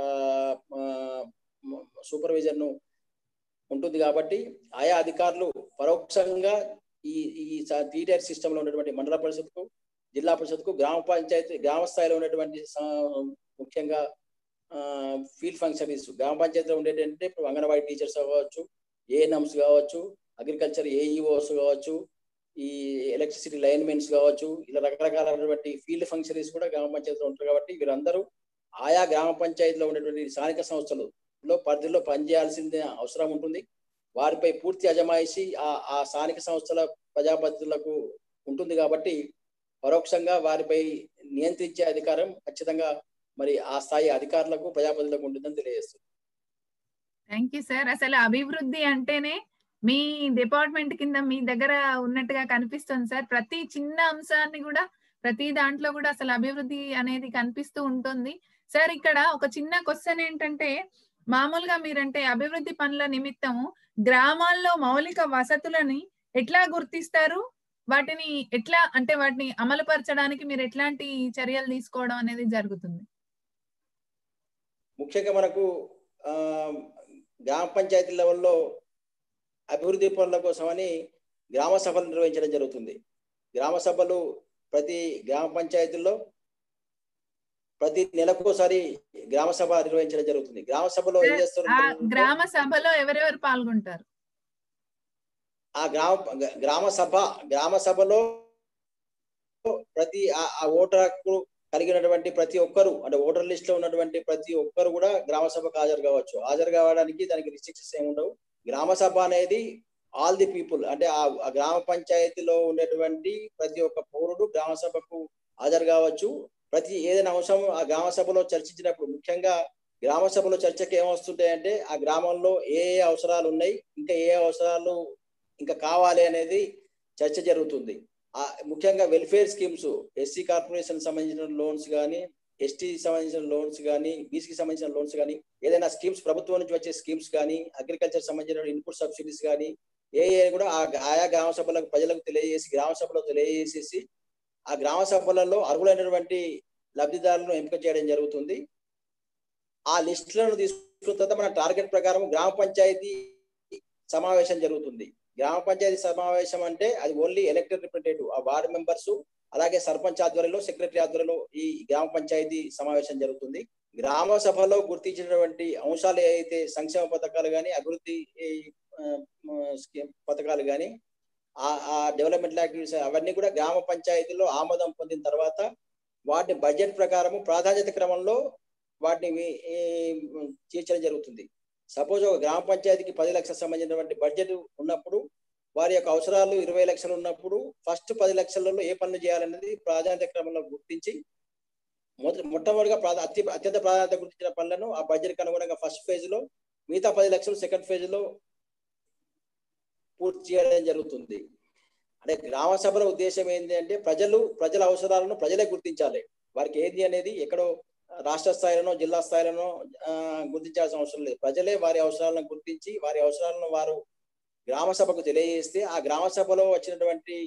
సూపర్విజన్ ఉంటుంది కాబట్టి ఆయా అధికారులు పరోక్షంగా ఈ ఈ టీటీఆర్ సిస్టమ్ లో ఉన్నటువంటి మండల పరిషత్కు జిల్లా పరిషత్కు గ్రామ పంచాయతీ గ్రామ స్థాయిలో ఉన్నటువంటి ముఖ్యంగా ఫీల్డ్ ఫంక్షనరీస్ గ్రామ పంచాయతీలో ఉండేటంటే ఇప్పుడు అంగన్వాడీ టీచర్స్ కావచ్చు ఏఎన్ఎంస్ కావచ్చు అగ్రికల్చర్ ఏఈఓస్ కావచ్చు ఈ ఎలక్ట్రిసిటీ లైన్మెన్స్ కావచ్చు ఇలా రకరకాలైనటువంటి ఫీల్డ్ ఫంక్షనరీస్ కూడా గ్రామ పంచాయతీలో ఉంటారు కాబట్టి వీరందరూ ఆయా గ్రామ పంచాయతీలో ఉన్నటువంటి స్థానిక సంస్థలు లో పరిధిలో పనిచేయాల్సిందే అవసరం ఉంటుంది వారిపై పూర్తి అజమాయిషి ఆ ఆ స్థానిక సంస్థల ప్రజాప్రతినిధులకు ఉంటుంది కాబట్టి పరోక్షంగా వారిపై నియంత్రించే అధికారం ఖచ్చితంగా మరి ఆ స్థాయి అధికారులకు ప్రజాప్రతినిధులకు ఉంటుందని తెలియజేస్తుంది థ్యాంక్ యూ సార్ అసలు అభివృద్ధి అంటేనే మీ డిపార్ట్మెంట్ కింద మీ దగ్గర ఉన్నట్టుగా కనిపిస్తుంది సార్ ప్రతి చిన్న అంశాన్ని కూడా ప్రతి దాంట్లో కూడా అసలు అభివృద్ధి అనేది కనిపిస్తూ ఉంటుంది సార్ ఇక్కడ ఒక చిన్న క్వశ్చన్ ఏంటంటే మామూలుగా మీరంటే అభివృద్ధి పనుల నిమిత్తము గ్రామాల్లో మౌలిక వసతులని ఎట్లా గుర్తిస్తారు వాటిని ఎట్లా అంటే వాటిని అమలుపరచడానికి మీరు ఎట్లాంటి చర్యలు తీసుకోవడం అనేది జరుగుతుంది ముఖ్యంగా మనకు ఆ, గ్రామ పంచాయతీ లెవెల్లో అభివృద్ధి పనుల కోసమని గ్రామ సభలు నిర్వహించడం జరుగుతుంది గ్రామ సభలు ప్రతి గ్రామ పంచాయతీల్లో ప్రతి నెలకోసారి గ్రామ సభ నిర్వహించడం జరుగుతుంది గ్రామ సభలో ఏం చేస్తారు ఆ గ్రామ సభలో ఎవరెవరు పాల్గొంటారు ఆ గ్రామ గ్రామ సభ గ్రామ సభలో ప్రతి ఆ- ఆ ఓటర్ హక్కు కలిగినటువంటి ప్రతి ఒక్కరు అంటే ఓటర్ లిస్ట్ లో ఉన్నటువంటి ప్రతి ఒక్కరు కూడా గ్రామ సభకు హాజరు కావచ్చు హాజరు కావడానికి దానికి రిస్ట్రిక్షన్స్ ఏమి ఉండవు గ్రామ సభ అనేది ఆల్ ది పీపుల్ అంటే ఆ ఆ గ్రామ పంచాయతీలో ఉండేటువంటి ప్రతి ఒక్క పౌరుడు గ్రామ సభకు హాజరు కావచ్చు ప్రతి ఏదైనా అంశం ఆ గ్రామ సభలో చర్చించినప్పుడు ముఖ్యంగా గ్రామ సభలో చర్చకి ఏమొస్తుంటాయంటే ఆ గ్రామంలో ఏ ఏ అవసరాలు ఉన్నాయి ఇంకా ఏ ఏ అవసరాలు ఇంకా కావాలి అనేది చర్చ జరుగుతుంది ఆ ముఖ్యంగా వెల్ఫేర్ స్కీమ్స్ ఎస్సీ కార్పొరేషన్ సంబంధించిన లోన్స్ కానీ ఎస్టీ సంబంధించిన లోన్స్ కానీ బీసీకి సంబంధించిన లోన్స్ కానీ ఏదైనా స్కీమ్స్ ప్రభుత్వం నుంచి వచ్చే స్కీమ్స్ కానీ అగ్రికల్చర్ సంబంధించిన ఇన్పుట్ సబ్సిడీస్ కానీ ఏ ఏ కూడా ఆ ఆయా గ్రామ సభలకు ప్రజలకు తెలియజేసి గ్రామ సభలో తెలియజేసేసి ఆ గ్రామ సభలలో అర్హులైనటువంటి లబ్ధిదారులను ఎంపిక చేయడం జరుగుతుంది ఆ లిస్టులను తీసుకున్న తర్వాత మన టార్గెట్ ప్రకారం గ్రామ పంచాయతీ సమావేశం జరుగుతుంది గ్రామ పంచాయతీ సమావేశం అంటే అది ఓన్లీ ఎలక్టెడ్ రిప్రజెంటేటివ్ ఆ వార్డు మెంబర్స్ అలాగే సర్పంచ్ ఆధ్వర్యంలో సెక్రటరీ ఆధ్వర్యంలో ఈ గ్రామ పంచాయతీ సమావేశం జరుగుతుంది గ్రామ సభలో గుర్తించినటువంటి అంశాలు ఏవైతే సంక్షేమ పథకాలు కానీ అభివృద్ధి ఈ, ఆ, స్కీమ్ పథకాలు కానీ ఆ ఆ డెవలప్మెంట్ యాక్టివిటీస్ అవన్నీ కూడా గ్రామ పంచాయతీలో ఆమోదం పొందిన తర్వాత వాటిని బడ్జెట్ ప్రకారము ప్రాధాన్యత క్రమంలో వాటిని వి- ఈ, తీర్చడం జరుగుతుంది సపోజ్ ఒక గ్రామ పంచాయతీకి పది లక్షలకు సంబంధించినటువంటి బడ్జెట్ ఉన్నప్పుడు వారి యొక్క అవసరాలు ఇరవై లక్షలు ఉన్నప్పుడు ఫస్ట్ పది లక్షలలో ఏ పనులు చేయాలనేది ప్రాధాన్యత క్రమంలో గుర్తించి మొదటి మొట్టమొదటిగా ప్రాధా అత్య అత్యంత ప్రాధాన్యత గుర్తించిన పనులను ఆ బడ్జెట్కి అనుగుణంగా ఫస్ట్ ఫేజ్ లో మిగతా పది లక్షలు సెకండ్ ఫేజ్ లో పూర్తి చేయడం జరుగుతుంది అంటే గ్రామ సభల ఉద్దేశం ఏంటి అంటే ప్రజలు ప్రజల అవసరాలను ప్రజలే గుర్తించాలి వారికి ఏంది అనేది ఎక్కడో రాష్ట్ర స్థాయిలోనో జిల్లా స్థాయిలోనో ఆ, గుర్తించాల్సిన అవసరం లేదు ప్రజలే వారి అవసరాలను గుర్తించి వారి అవసరాలను వారు గ్రామ సభకు తెలియజేస్తే ఆ గ్రామ సభలో వచ్చినటువంటి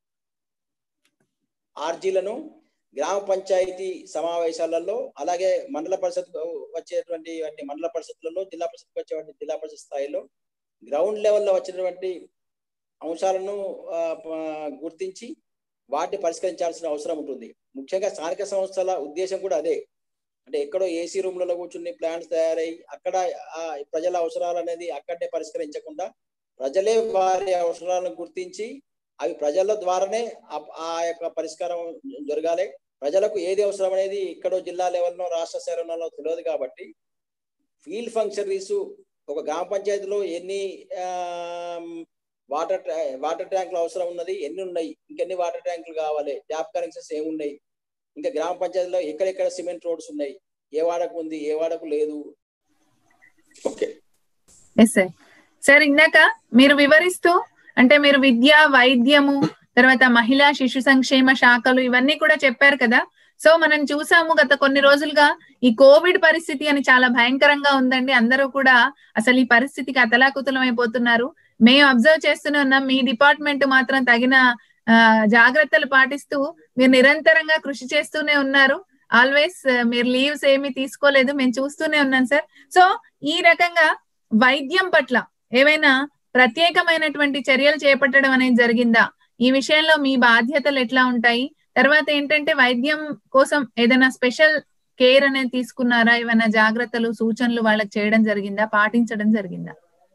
ఆర్జీలను గ్రామ పంచాయతీ సమావేశాలలో అలాగే మండల పరిషత్ వచ్చేటువంటి వాటి మండల పరిషత్లలో జిల్లా పరిషత్కి వచ్చేటువంటి జిల్లా పరిషత్ స్థాయిలో గ్రౌండ్ లెవెల్లో వచ్చినటువంటి అంశాలను ఆ, ప- గుర్తించి వాటిని పరిష్కరించాల్సిన అవసరం ఉంటుంది ముఖ్యంగా స్థానిక సంస్థల ఉద్దేశం కూడా అదే అంటే ఎక్కడో ఏసీ రూమ్లలో కూర్చుని ప్లాన్స్ తయారై అక్కడ ఆ ప్రజల అవసరాలు అనేది అక్కడే పరిష్కరించకుండా ప్రజలే వారి అవసరాలను గుర్తించి అవి ప్రజల ద్వారానే ఆ- ఆ యొక్క పరిష్కారం జరగాలి ప్రజలకు ఏది అవసరం అనేది ఇక్కడో జిల్లా లెవెల్లో రాష్ట్ర స్థాయిలో తెలియదు కాబట్టి ఫీల్డ్ ఫంక్షనరీస్ ఒక గ్రామ పంచాయతీలో ఎన్ని ఆమ్, వాటర్ ట్యా- వాటర్ ట్యాంకులు అవసరం ఉన్నది ఎన్ని ఉన్నాయి ఇంకెన్ని వాటర్ ట్యాంకులు కావాలి ట్యాప్ కనెక్షన్స్ ఏమున్నాయి ఇంకా గ్రామ పంచాయతీలో ఎక్కడెక్కడ సిమెంట్ రోడ్స్ ఉన్నాయి ఏ వాడకు ఉంది ఏ వాడకు లేదు ఓకే ఎస్ సార్ సార్ ఇందాక మీరు వివరిస్తూ అంటే మీరు విద్య వైద్యము తర్వాత మహిళా శిశు సంక్షేమ శాఖలు ఇవన్నీ కూడా చెప్పారు కదా సో మనం చూసాము గత కొన్ని రోజులుగా ఈ కోవిడ్ పరిస్థితి అని చాలా భయంకరంగా ఉందండి అందరూ కూడా అసలు ఈ పరిస్థితికి అతలాకుతలం అయిపోతున్నారు మేము అబ్జర్వ్ చేస్తూనే ఉన్నాం మీ డిపార్ట్మెంట్ మాత్రం తగిన ఆ, జాగ్రత్తలు పాటిస్తూ మీరు నిరంతరంగా కృషి చేస్తూనే ఉన్నారు ఆల్వేస్ మీరు లీవ్స్ ఏమీ తీసుకోలేదు మేము చూస్తూనే ఉన్నాం సార్ సో ఈ రకంగా వైద్యం పట్ల ఏవైనా ప్రత్యేకమైనటువంటి చర్యలు చేపట్టడం అనేది జరిగిందా ఈ విషయంలో మీ బాధ్యతలు ఎట్లా ఉంటాయి తర్వాత ఏంటంటే వైద్యం కోసం ఏదైనా స్పెషల్ కేర్ అనేది తీసుకున్నారా ఏమైనా జాగ్రత్తలు సూచనలు వాళ్ళకి చేయడం జరిగిందా పాటించడం జరిగిందా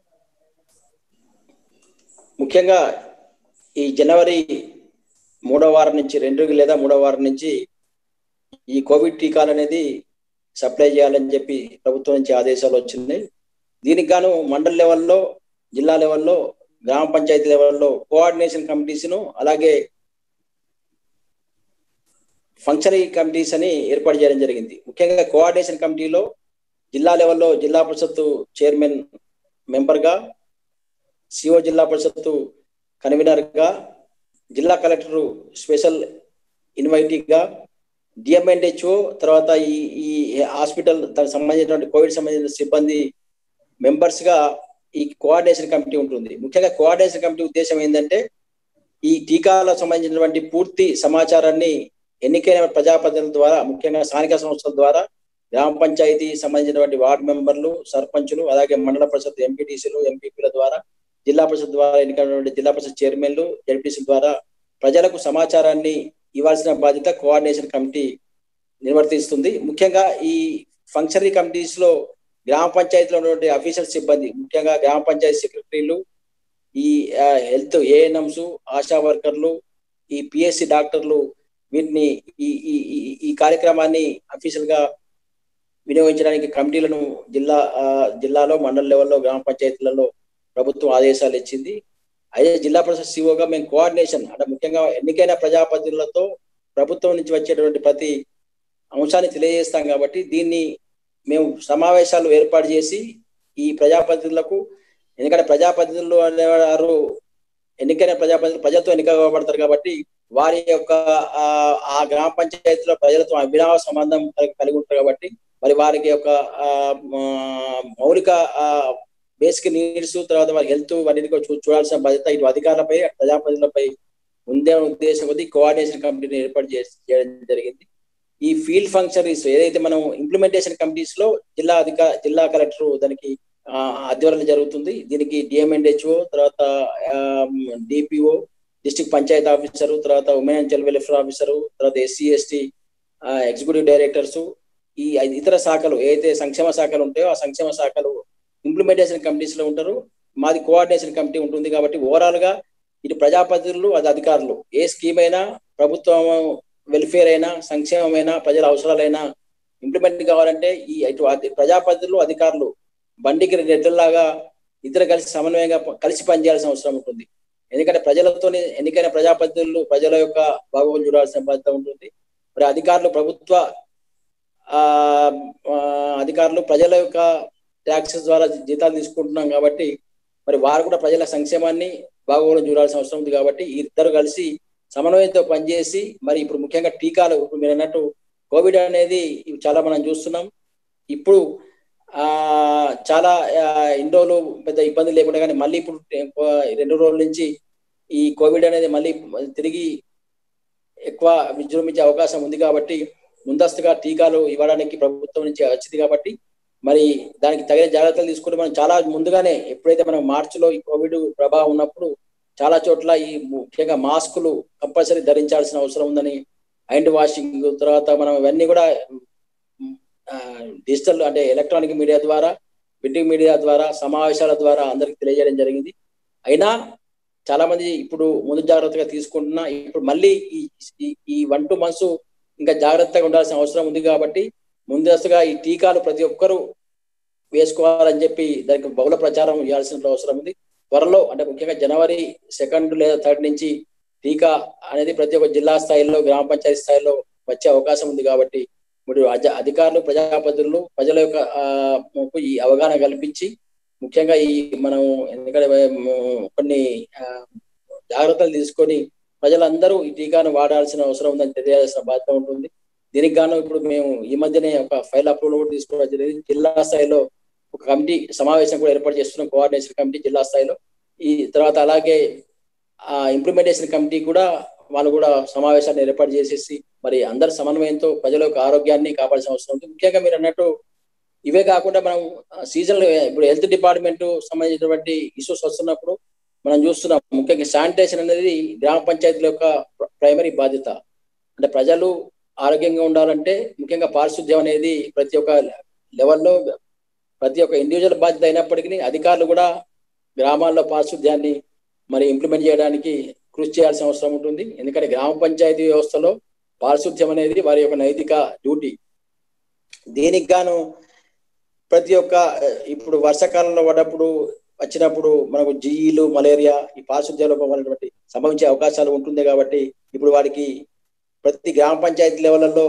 ముఖ్యంగా ఈ జనవరి మూడో వారం నుంచి రెండు లేదా మూడో వారం నుంచి ఈ కోవిడ్ టీకాలు అనేది సప్లై చేయాలని చెప్పి ప్రభుత్వం నుంచి ఆదేశాలు వచ్చింది దీనికి గాను మండల్ లెవెల్లో జిల్లా లెవెల్లో గ్రామ పంచాయతీ లెవెల్లో కోఆర్డినేషన్ కమిటీస్ను అలాగే ఫంక్షనరీ కమిటీస్ అని ఏర్పాటు చేయడం జరిగింది ముఖ్యంగా కోఆర్డినేషన్ కమిటీలో జిల్లా లెవెల్లో జిల్లా పరిషత్ చైర్మన్ మెంబర్గా సిఓ జిల్లా పరిషత్ కన్వీనర్గా జిల్లా కలెక్టర్ స్పెషల్ ఇన్వైటీగా డిఎంఎన్హెచ్ఓ తర్వాత ఈ ఈ హాస్పిటల్ దానికి సంబంధించినటువంటి కోవిడ్ సంబంధించిన సిబ్బంది మెంబర్స్ గా ఈ కోఆర్డినేషన్ కమిటీ ఉంటుంది ముఖ్యంగా కోఆర్డినేషన్ కమిటీ ఉద్దేశం ఏంటంటే ఈ టీకాలకు సంబంధించినటువంటి పూర్తి సమాచారాన్ని ఎన్నికైన ప్రజాప్రతినిధుల ద్వారా ముఖ్యంగా స్థానిక సంస్థల ద్వారా గ్రామ పంచాయతీ సంబంధించినటువంటి వార్డు మెంబర్లు సర్పంచులు అలాగే మండల పరిషత్ ఎంపీటీసీలు ఎంపీపీల ద్వారా జిల్లా పరిషత్ ద్వారా ఎన్నికైనటువంటి జిల్లా పరిషత్ చైర్మన్లు జడ్పీసీల ద్వారా ప్రజలకు సమాచారాన్ని ఇవ్వాల్సిన బాధ్యత కోఆర్డినేషన్ కమిటీ నిర్వర్తిస్తుంది ముఖ్యంగా ఈ ఫంక్షనరీ కమిటీస్ లో గ్రామ పంచాయతీలో ఉన్నటువంటి అఫీషియల్ సిబ్బంది ముఖ్యంగా గ్రామ పంచాయతీ సెక్రటరీలు ఈ హెల్త్ ఏఎన్ఎంస్ ఆశా వర్కర్లు ఈ పిఎస్సి డాక్టర్లు వీటిని ఈ ఈ ఈ కార్యక్రమాన్ని అఫీషియల్ గా వినియోగించడానికి కమిటీలను జిల్లా జిల్లాలో మండల లెవెల్లో గ్రామ పంచాయతీలలో ప్రభుత్వం ఆదేశాలు ఇచ్చింది అదే జిల్లా పరిషత్ సిఓగా మేము కోఆర్డినేషన్ అంటే ముఖ్యంగా ఎన్నికైన ప్రజాప్రతినిధులతో ప్రభుత్వం నుంచి వచ్చేటువంటి ప్రతి అంశాన్ని తెలియజేస్తాం కాబట్టి దీన్ని మేము సమావేశాలు ఏర్పాటు చేసి ఈ ప్రజాప్రతినిధులకు ఎందుకంటే ప్రజాప్రతినిధులు అనేవారు ఎన్నికైన ప్రజాప్రతినిధులు ప్రజలతో ఎన్నికబడతారు కాబట్టి వారి యొక్క ఆ గ్రామ పంచాయతీలో ప్రజలతో అభినవ సంబంధం కలిగి ఉంటారు కాబట్టి మరి వారికి యొక్క మౌలిక బేసిక్ నీడ్స్ తర్వాత వారి హెల్త్ వాటిని చూడాల్సిన బాధ్యత ఇటు అధికారులపై ప్రజాప్రతినిధులపై ఉందే ఉద్దేశం కొద్ది కోఆర్డినేషన్ కమిటీని ఏర్పాటు చేయడం జరిగింది ఈ ఫీల్డ్ ఫంక్షనరీస్ ఏదైతే మనం ఇంప్లిమెంటేషన్ కమిటీస్ లో జిల్లా అధికార జిల్లా కలెక్టర్ దానికి ఆధ్వర్యంలో జరుగుతుంది దీనికి డిఎంఎన్హెచ్ఓ తర్వాత డిపిఓ డిస్ట్రిక్ట్ పంచాయత్ ఆఫీసరు తర్వాత women and child welfare officer తర్వాత ఎస్సీ ఎస్టీ ఎగ్జిక్యూటివ్ డైరెక్టర్స్ ఈ ఇతర శాఖలు ఏదైతే సంక్షేమ శాఖలు ఉంటాయో ఆ సంక్షేమ శాఖలు ఇంప్లిమెంటేషన్ కమిటీస్ లో ఉంటారు మాది కోఆర్డినేషన్ కమిటీ ఉంటుంది కాబట్టి ఓవరాల్ గా ఇటు ప్రజాప్రతినిధులు అది అధికారులు ఏ స్కీమ్ అయినా ప్రభుత్వం వెల్ఫేర్ అయినా సంక్షేమమైనా ప్రజల అవసరాలైనా ఇంప్లిమెంట్ కావాలంటే ఈ ఇటు ప్రజాప్రతినిధులు అధికారులు బండికి రెడ్డల్లాగా ఇద్దరు కలిసి సమన్వయంగా కలిసి పనిచేయాల్సిన అవసరం ఉంటుంది ఎందుకంటే ప్రజలతోనే ఎన్నికైన ప్రజాప్రతినిధులు ప్రజల యొక్క బాగోగులు చూడాల్సిన బాధ్యత ఉంటుంది మరి అధికారులు ప్రభుత్వ అధికారులు ప్రజల యొక్క ట్యాక్సెస్ ద్వారా జీతాలు తీసుకుంటున్నాం కాబట్టి మరి వారు కూడా ప్రజల సంక్షేమాన్ని బాగోగులను చూడాల్సిన అవసరం ఉంది కాబట్టి ఇద్దరు కలిసి సమన్వయంతో పనిచేసి మరి ఇప్పుడు ముఖ్యంగా టీకాలు ఇప్పుడు మీరు అన్నట్టు కోవిడ్ అనేది చాలా మనం చూస్తున్నాం ఇప్పుడు ఆ చాలా ఇన్ని రోజులు పెద్ద ఇబ్బంది లేకుండా కానీ మళ్ళీ ఇప్పుడు రెండు రోజుల నుంచి ఈ కోవిడ్ అనేది మళ్ళీ తిరిగి ఎక్కువ విజృంభించే అవకాశం ఉంది కాబట్టి ముందస్తుగా టీకాలు ఇవ్వడానికి ప్రభుత్వం నుంచి వచ్చింది కాబట్టి మరి దానికి తగిన జాగ్రత్తలు తీసుకుంటే మనం చాలా ముందుగానే ఎప్పుడైతే మనం మార్చిలో ఈ కోవిడ్ ప్రభావం ఉన్నప్పుడు చాలా చోట్ల ఈ ముఖ్యంగా మాస్కులు కంపల్సరీ ధరించాల్సిన అవసరం ఉందని హ్యాండ్ వాషింగ్ తర్వాత మనం ఇవన్నీ కూడా డిజిటల్ అంటే ఎలక్ట్రానిక్ మీడియా ద్వారా ప్రింటింగ్ మీడియా ద్వారా సమావేశాల ద్వారా అందరికి తెలియజేయడం జరిగింది అయినా చాలా మంది ఇప్పుడు ముందు జాగ్రత్తగా తీసుకుంటున్నా ఇప్పుడు మళ్ళీ ఈ ఈ వన్ టూ మంత్స్ ఇంకా జాగ్రత్తగా ఉండాల్సిన అవసరం ఉంది కాబట్టి ముందస్తుగా ఈ టీకాలు ప్రతి ఒక్కరూ వేసుకోవాలని చెప్పి దానికి బహుళ ప్రచారం ఇవ్వాల్సిన అవసరం ఉంది త్వరలో అంటే ముఖ్యంగా జనవరి సెకండ్ లేదా థర్డ్ నుంచి టీకా అనేది ప్రతి ఒక్క జిల్లా స్థాయిలో గ్రామ పంచాయతీ స్థాయిలో వచ్చే అవకాశం ఉంది కాబట్టి ఇప్పుడు అధికారులు ప్రజాప్రతినిధులు ప్రజల యొక్క ఈ అవగాహన కల్పించి ముఖ్యంగా ఈ మనం ఎందుకంటే కొన్ని జాగ్రత్తలు తీసుకొని ప్రజలందరూ ఈ టీకాను వాడాల్సిన అవసరం ఉందని తెలియాల్సిన బాధ్యత ఉంటుంది దీనికి గాను ఇప్పుడు మేము ఈ మధ్యనే ఒక ఫైల్ అప్రూవల్ కూడా తీసుకోవడం జరిగింది జిల్లా స్థాయిలో ఒక కమిటీ సమావేశం కూడా ఏర్పాటు చేస్తున్నాం కోఆర్డినేషన్ కమిటీ జిల్లా స్థాయిలో ఈ తర్వాత అలాగే ఆ ఇంప్లిమెంటేషన్ కమిటీ కూడా వాళ్ళు కూడా సమావేశాన్ని ఏర్పాటు చేసేసి మరి అందరి సమన్వయంతో ప్రజల యొక్క ఆరోగ్యాన్ని కాపాడాల్సిన అవసరం ఉంది ముఖ్యంగా మీరు అన్నట్టు ఇవే కాకుండా మనం సీజన్ ఇప్పుడు హెల్త్ డిపార్ట్మెంట్ సంబంధించినటువంటి ఇష్యూస్ వస్తున్నప్పుడు మనం చూస్తున్నాం ముఖ్యంగా శానిటేషన్ అనేది గ్రామ పంచాయతీల యొక్క ప్రైమరీ బాధ్యత అంటే ప్రజలు ఆరోగ్యంగా ఉండాలంటే ముఖ్యంగా పారిశుద్ధ్యం అనేది ప్రతి ఒక్క లెవెల్లో ప్రతి ఒక్క ఇండివిజువల్ బాధ్యత అయినప్పటికీ అధికారులు కూడా గ్రామాల్లో పారిశుద్ధ్యాన్ని మరి ఇంప్లిమెంట్ చేయడానికి కృషి చేయాల్సిన అవసరం ఉంటుంది ఎందుకంటే గ్రామ పంచాయతీ వ్యవస్థలో పారిశుద్ధ్యం అనేది వారి యొక్క నైతిక డ్యూటీ దీనికి గాను ప్రతి ఒక్క ఇప్పుడు వర్షాకాలంలో పడ్డప్పుడు వచ్చినప్పుడు మనకు జీఈలు మలేరియా ఈ పారిశుద్ధ్య లోపం అనేటువంటి సంభవించే అవకాశాలు ఉంటుంది కాబట్టి ఇప్పుడు వారికి ప్రతి గ్రామ పంచాయతీ లెవెల్లో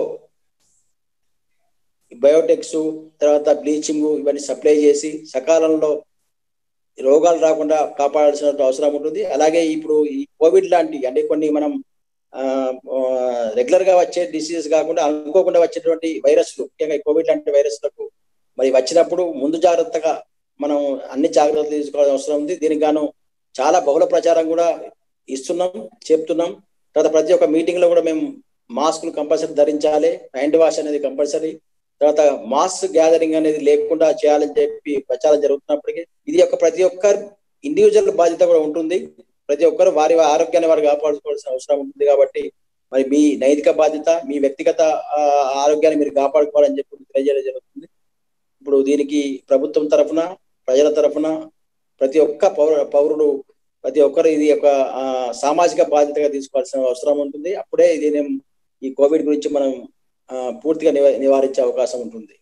బయోటెక్స్ తర్వాత బ్లీచింగ్ ఇవన్నీ సప్లై చేసి సకాలంలో రోగాలు రాకుండా కాపాడాల్సిన అవసరం ఉంటుంది అలాగే ఇప్పుడు ఈ కోవిడ్ లాంటి అంటే కొన్ని మనం రెగ్యులర్ గా వచ్చే డిసీజెస్ కాకుండా అనుకోకుండా వచ్చేటువంటి వైరస్లు ముఖ్యంగా కోవిడ్ లాంటి వైరస్లకు మరి వచ్చినప్పుడు ముందు జాగ్రత్తగా మనం అన్ని జాగ్రత్తలు తీసుకోవాల్సిన అవసరం ఉంది దీనికి గాను చాలా బహుళ ప్రచారం కూడా ఇస్తున్నాం చెప్తున్నాం తర్వాత ప్రతి ఒక్క మీటింగ్ లో కూడా మేము మాస్కులు కంపల్సరీ ధరించాలి హ్యాండ్ వాష్ అనేది కంపల్సరీ తర్వాత మాస్ గ్యాదరింగ్ అనేది లేకుండా చేయాలని చెప్పి ప్రచారం జరుగుతున్నప్పటికీ ఇది యొక్క ప్రతి ఒక్క ఇండివిజువల్ బాధ్యత కూడా ఉంటుంది ప్రతి ఒక్కరు వారి ఆరోగ్యాన్ని వారు కాపాడుకోవాల్సిన అవసరం ఉంటుంది కాబట్టి మరి మీ నైతిక బాధ్యత మీ వ్యక్తిగత ఆరోగ్యాన్ని మీరు కాపాడుకోవాలని చెప్పి తెలియజేయడం జరుగుతుంది ఇప్పుడు దీనికి ప్రభుత్వం తరఫున ప్రజల తరఫున ప్రతి ఒక్క పౌర పౌరుడు ప్రతి ఒక్కరు ఇది ఒక సామాజిక బాధ్యతగా తీసుకోవాల్సిన అవసరం ఉంటుంది అప్పుడే ఇది ఈ కోవిడ్ గురించి మనం పూర్తిగా నివారించే అవకాశం ఉంటుంది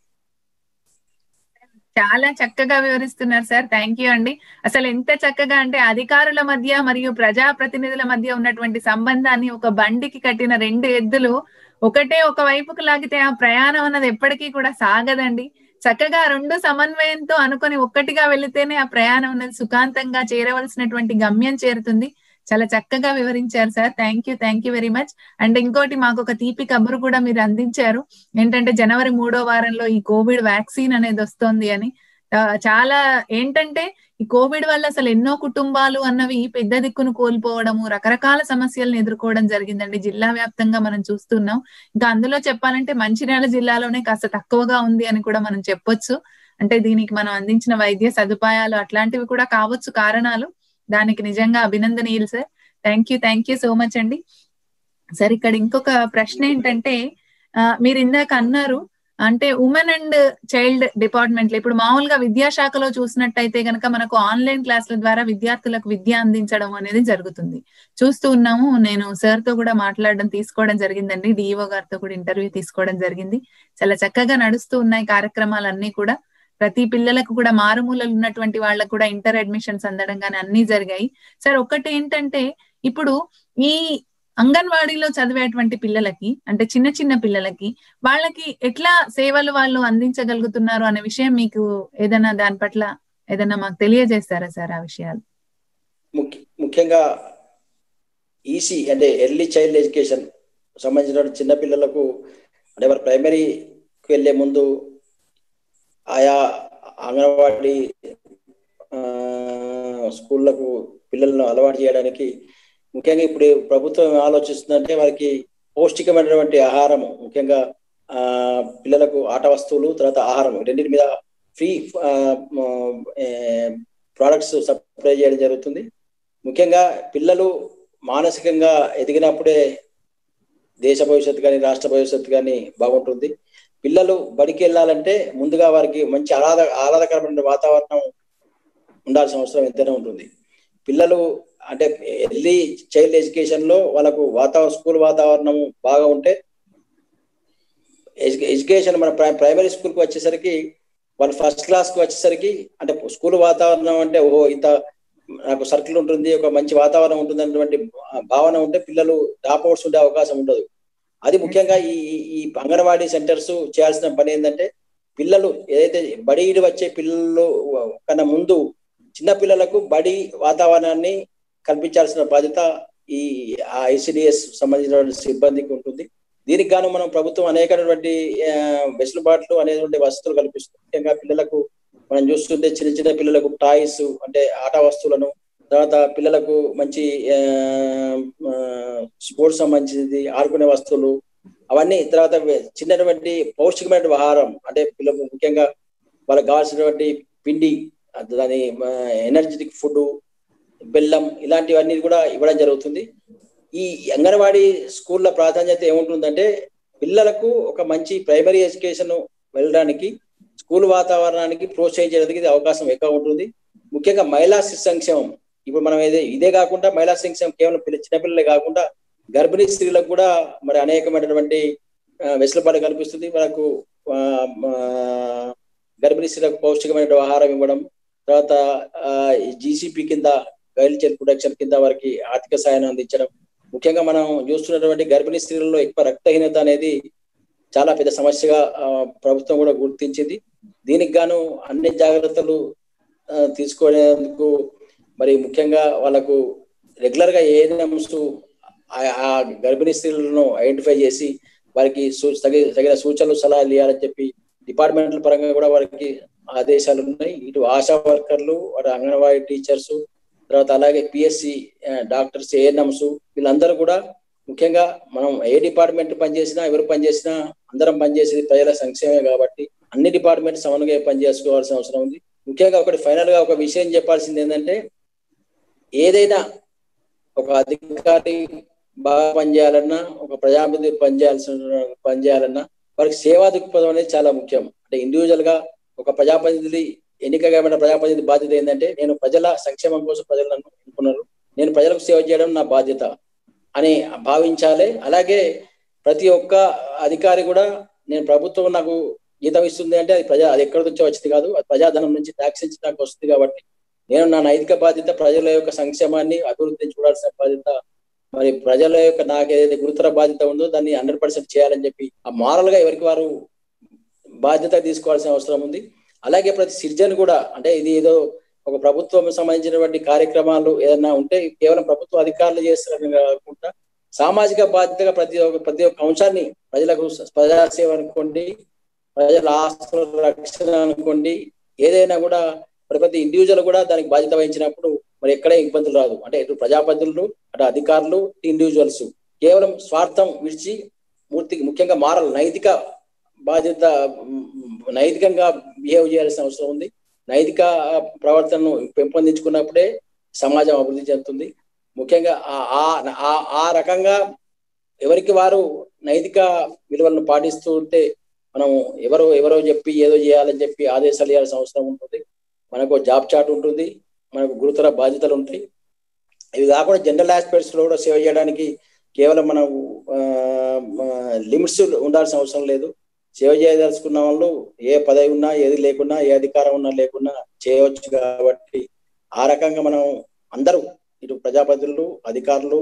చాలా చక్కగా వివరిస్తున్నారు సార్ థ్యాంక్ యూ అండి అసలు ఎంత చక్కగా అంటే అధికారుల మధ్య మరియు ప్రజా ప్రతినిధుల మధ్య ఉన్నటువంటి సంబంధాన్ని ఒక బండికి కట్టిన రెండు ఎద్దులు ఒకటే ఒక వైపుకు లాగితే ఆ ప్రయాణం అన్నది ఎప్పటికీ కూడా సాగదండి చక్కగా రెండు సమన్వయంతో అనుకొని ఒక్కటిగా వెళితేనే ఆ ప్రయాణం అనేది సుఖాంతంగా చేరవలసినటువంటి గమ్యం చేరుతుంది చాలా చక్కగా వివరించారు sir thank you thank you very much and ఇంకోటి మాకు ఒక తీపి కబురు కూడా మీరు అందించారు ఏంటంటే జనవరి మూడో వారంలో ఈ కోవిడ్ వ్యాక్సిన్ అనేది వస్తోంది అని చాలా ఏంటంటే ఈ కోవిడ్ వల్ల అసలు ఎన్నో కుటుంబాలు అన్నవి పెద్ద దిక్కును కోల్పోవడము రకరకాల సమస్యలను ఎదుర్కోవడం జరిగిందండి జిల్లా వ్యాప్తంగా మనం చూస్తున్నాం ఇంకా అందులో చెప్పాలంటే మంచిర్యాల జిల్లాలోనే కాస్త తక్కువగా ఉంది అని కూడా మనం చెప్పొచ్చు అంటే దీనికి మనం అందించిన వైద్య సదుపాయాలు అట్లాంటివి కూడా కావచ్చు కారణాలు దానికి నిజంగా అభినందనీయులు sir thank you thank you so much అండి సార్ ఇక్కడ ఇంకొక ప్రశ్న ఏంటంటే మీరు ఇందాక అన్నారు అంటే ఉమెన్ అండ్ చైల్డ్ డిపార్ట్మెంట్ ఇప్పుడు మామూలుగా విద్యాశాఖలో చూసినట్టయితే గనక మనకు ఆన్లైన్ క్లాసుల ద్వారా విద్యార్థులకు విద్య అందించడం అనేది జరుగుతుంది చూస్తూ ఉన్నాము నేను సార్ తో కూడా మాట్లాడడం తీసుకోవడం జరిగిందండి డిఈఓ గారితో కూడా ఇంటర్వ్యూ తీసుకోవడం జరిగింది చాలా చక్కగా నడుస్తూ ఉన్నాయి కార్యక్రమాలన్నీ కూడా ప్రతి పిల్లలకు కూడా మారుమూలలు ఉన్నటువంటి వాళ్ళకు కూడా ఇంటర్ అడ్మిషన్స్ అందడం కానీ అన్ని జరిగాయి సార్ ఒకటి ఏంటంటే ఇప్పుడు ఈ అంగన్వాడీలో చదివేటువంటి పిల్లలకి అంటే చిన్న చిన్న పిల్లలకి వాళ్ళకి ఎట్లా సేవలు వాళ్ళు అందించగలుగుతున్నారు అనే విషయం మీకు ఏదైనా దాని పట్ల ఏదైనా మాకు తెలియజేస్తారా సార్ ఆ విషయాలు ముఖ్యంగా ఈసీ అంటే ఎర్లీ చైల్డ్ ఎడ్యుకేషన్ సంబంధించిన చిన్న పిల్లలకు అంటే వారు ప్రైమరీకి వెళ్లే ముందు ఆయా అంగన్వాడీ స్కూళ్లకు పిల్లలను అలవాటు చేయడానికి ముఖ్యంగా ఇప్పుడు ప్రభుత్వం ఆలోచిస్తుందంటే వారికి పౌష్టికమైనటువంటి ఆహారం ముఖ్యంగా ఆ పిల్లలకు ఆట వస్తువులు తర్వాత ఆహారం రెండింటి మీద ఫ్రీ ప్రోడక్ట్స్ సప్లై చేయడం జరుగుతుంది ముఖ్యంగా పిల్లలు మానసికంగా ఎదిగినప్పుడే దేశ భవిష్యత్తు కానీ రాష్ట్ర భవిష్యత్తు కానీ బాగుంటుంది పిల్లలు బడికి వెళ్ళాలంటే ముందుగా వారికి మంచి ఆహ్లాద ఆహ్లాదకరమైన వాతావరణం ఉండాల్సిన అవసరం ఎంతైనా ఉంటుంది పిల్లలు అంటే ఎర్లీ చైల్డ్ ఎడ్యుకేషన్ లో వాళ్ళకు వాతావరణం స్కూల్ వాతావరణం బాగా ఉంటే ఎడ్యుకేషన్ మన ప్రైమరీ స్కూల్కి వచ్చేసరికి వాళ్ళు ఫస్ట్ క్లాస్కి వచ్చేసరికి అంటే స్కూల్ వాతావరణం అంటే ఓహో ఇంత నాకు సర్కిల్ ఉంటుంది ఒక మంచి వాతావరణం ఉంటుంది అన్నటువంటి భావన ఉంటే పిల్లలు డ్రాప్ అవుట్స్ ఉండే అవకాశం ఉండదు అది ముఖ్యంగా ఈ ఈ అంగన్వాడీ సెంటర్స్ చేయాల్సిన పని ఏంటంటే పిల్లలు ఏదైతే బడి వచ్చే పిల్లలు కన్నా ముందు చిన్న పిల్లలకు బడి వాతావరణాన్ని కల్పించాల్సిన బాధ్యత ఈ ఐసిడిఎస్ సంబంధించిన సిబ్బందికి ఉంటుంది దీనికి గాను మనం ప్రభుత్వం అనేకటువంటి వెసులుబాట్లు అనేటువంటి వసతులు కల్పిస్తుంది ముఖ్యంగా పిల్లలకు మనం చూస్తుంటే చిన్న చిన్న పిల్లలకు టాయ్స్ అంటే ఆట వస్తువులను తర్వాత పిల్లలకు మంచి స్పోర్ట్స్ సంబంధించింది ఆడుకునే వస్తువులు అవన్నీ తర్వాత చిన్నటువంటి పౌష్టికమైన ఆహారం అంటే పిల్లలకు ముఖ్యంగా వాళ్ళకి కావాల్సినటువంటి పిండి దాని ఎనర్జెటిక్ ఫుడ్ బెల్లం ఇలాంటివన్నీ కూడా ఇవ్వడం జరుగుతుంది ఈ అంగన్వాడీ స్కూళ్ళ ప్రాధాన్యత ఏముంటుందంటే పిల్లలకు ఒక మంచి ప్రైమరీ ఎడ్యుకేషన్ వెళ్ళడానికి స్కూల్ వాతావరణానికి ప్రోత్సహించడానికి ఇది అవకాశం ఎక్కువ ఉంటుంది ముఖ్యంగా మహిళా శిశు సంక్షేమం ఇప్పుడు మనం ఇదే ఇదే కాకుండా మహిళా సంక్షేమం కేవలం పిల్ల చిన్నపిల్లలే కాకుండా గర్భిణీ స్త్రీలకు కూడా మరి అనేకమైనటువంటి వెసులుబాటు కల్పిస్తుంది మనకు గర్భిణీ స్త్రీలకు పౌష్టికమైన ఆహారం ఇవ్వడం తర్వాత జీసీపీ కింద గైల్ చైల్డ్ ప్రొటెక్షన్ కింద వారికి ఆర్థిక సాయాన్ని అందించడం ముఖ్యంగా మనం చూస్తున్నటువంటి గర్భిణీ స్త్రీలలో ఎక్కువ రక్తహీనత అనేది చాలా పెద్ద సమస్యగా ప్రభుత్వం కూడా గుర్తించింది దీనికి గాను అన్ని జాగ్రత్తలు తీసుకునేందుకు మరి ముఖ్యంగా వాళ్ళకు రెగ్యులర్ గా ఏఎన్ఎంస్ ఆ గర్భిణీ స్త్రీలను ఐడెంటిఫై చేసి వారికి తగిన సూచనలు సలహాలు ఇవ్వాలని చెప్పి డిపార్ట్మెంట్ల పరంగా కూడా వారికి ఆదేశాలు ఉన్నాయి ఇటు ఆశా వర్కర్లు వాటి అంగన్వాడీ టీచర్స్ తర్వాత అలాగే పిఎస్సి డాక్టర్స్ ఏఎన్ఎంస్ వీళ్ళందరూ కూడా ముఖ్యంగా మనం ఏ డిపార్ట్మెంట్ పనిచేసినా ఎవరు పనిచేసినా అందరం పనిచేసేది ప్రజల సంక్షేమే కాబట్టి అన్ని డిపార్ట్మెంట్ సమన్వయ పనిచేసుకోవాల్సిన అవసరం ఉంది ముఖ్యంగా ఒకటి ఫైనల్ గా ఒక విషయం చెప్పాల్సింది ఏంటంటే ఏదైనా ఒక అధికారి బాగా పనిచేయాలన్నా ఒక ప్రజాప్రతినిధి పనిచేయాల్సిన పనిచేయాలన్నా వారికి సేవా దృక్పథం అనేది చాలా ముఖ్యం అంటే ఇండివిజువల్ గా ఒక ప్రజాప్రతినిధి ఎన్నికగా ప్రజాప్రతినిధి బాధ్యత ఏంటంటే నేను ప్రజల సంక్షేమం కోసం ప్రజలు నన్ను ఎన్నుకున్నారు నేను ప్రజలకు సేవ చేయడం నా బాధ్యత అని భావించాలి అలాగే ప్రతి ఒక్క అధికారి కూడా నేను ప్రభుత్వం నాకు జీతం ఇస్తుంది అంటే అది ప్రజా అది ఎక్కడి నుంచో వచ్చింది కాదు అది ప్రజాధనం నుంచి ట్యాక్స్ నుంచి నాకు వస్తుంది కాబట్టి నేను నా నైతిక బాధ్యత ప్రజల యొక్క సంక్షేమాన్ని అభివృద్ధిని చూడాల్సిన బాధ్యత మరి ప్రజల యొక్క నాకు ఏదైతే గురుతర బాధ్యత ఉందో దాన్ని హండ్రెడ్ పర్సెంట్ చేయాలని చెప్పి ఆ మారల్ గా ఎవరికి వారు బాధ్యత తీసుకోవాల్సిన అవసరం ఉంది అలాగే ప్రతి సిటిజన్ కూడా అంటే ఇది ఏదో ఒక ప్రభుత్వం సంబంధించినటువంటి కార్యక్రమాలు ఏదైనా ఉంటే కేవలం ప్రభుత్వ అధికారులు చేస్తారని కాకుండా సామాజిక బాధ్యతగా ప్రతి ఒక్క ప్రతి ఒక్క అంశాన్ని ప్రజలకు ప్రజాసేవ అనుకోండి ప్రజల ఆస్తుల రక్షణ అనుకోండి ఏదైనా కూడా ప్రతి ఇండివిజువల్ కూడా దానికి బాధ్యత వహించినప్పుడు మరి ఎక్కడే ఇబ్బందులు రాదు అంటే ఇటు ప్రజాప్రతినిధులు అటు అధికారులు ఇండివిజువల్స్ కేవలం స్వార్థం విడిచి మూర్తికి ముఖ్యంగా మారల్ నైతిక బాధ్యత నైతికంగా బిహేవ్ చేయాల్సిన అవసరం ఉంది నైతిక ప్రవర్తనను పెంపొందించుకున్నప్పుడే సమాజం అభివృద్ధి చెందుతుంది ముఖ్యంగా ఆ ఆ రకంగా ఎవరికి వారు నైతిక విలువలను పాటిస్తూ ఉంటే మనం ఎవరో ఎవరో చెప్పి ఏదో చేయాలని చెప్పి ఆదేశాలు ఇవ్వాల్సిన అవసరం ఉంటుంది మనకు జాబ్ చాట్ ఉంటుంది మనకు గురుతర బాధ్యతలు ఉంటాయి ఇవి కాకుండా జనరల్ ఆస్పెక్ట్స్ లో కూడా సేవ చేయడానికి కేవలం మనం లిమిట్స్ ఉండాల్సిన అవసరం లేదు సేవ చేయదలుచుకున్న వాళ్ళు ఏ పదవి ఉన్నా ఏది లేకున్నా ఏ అధికారం ఉన్నా లేకున్నా చేయవచ్చు కాబట్టి ఆ రకంగా మనం అందరూ ఇటు ప్రజాప్రతినిధులు అధికారులు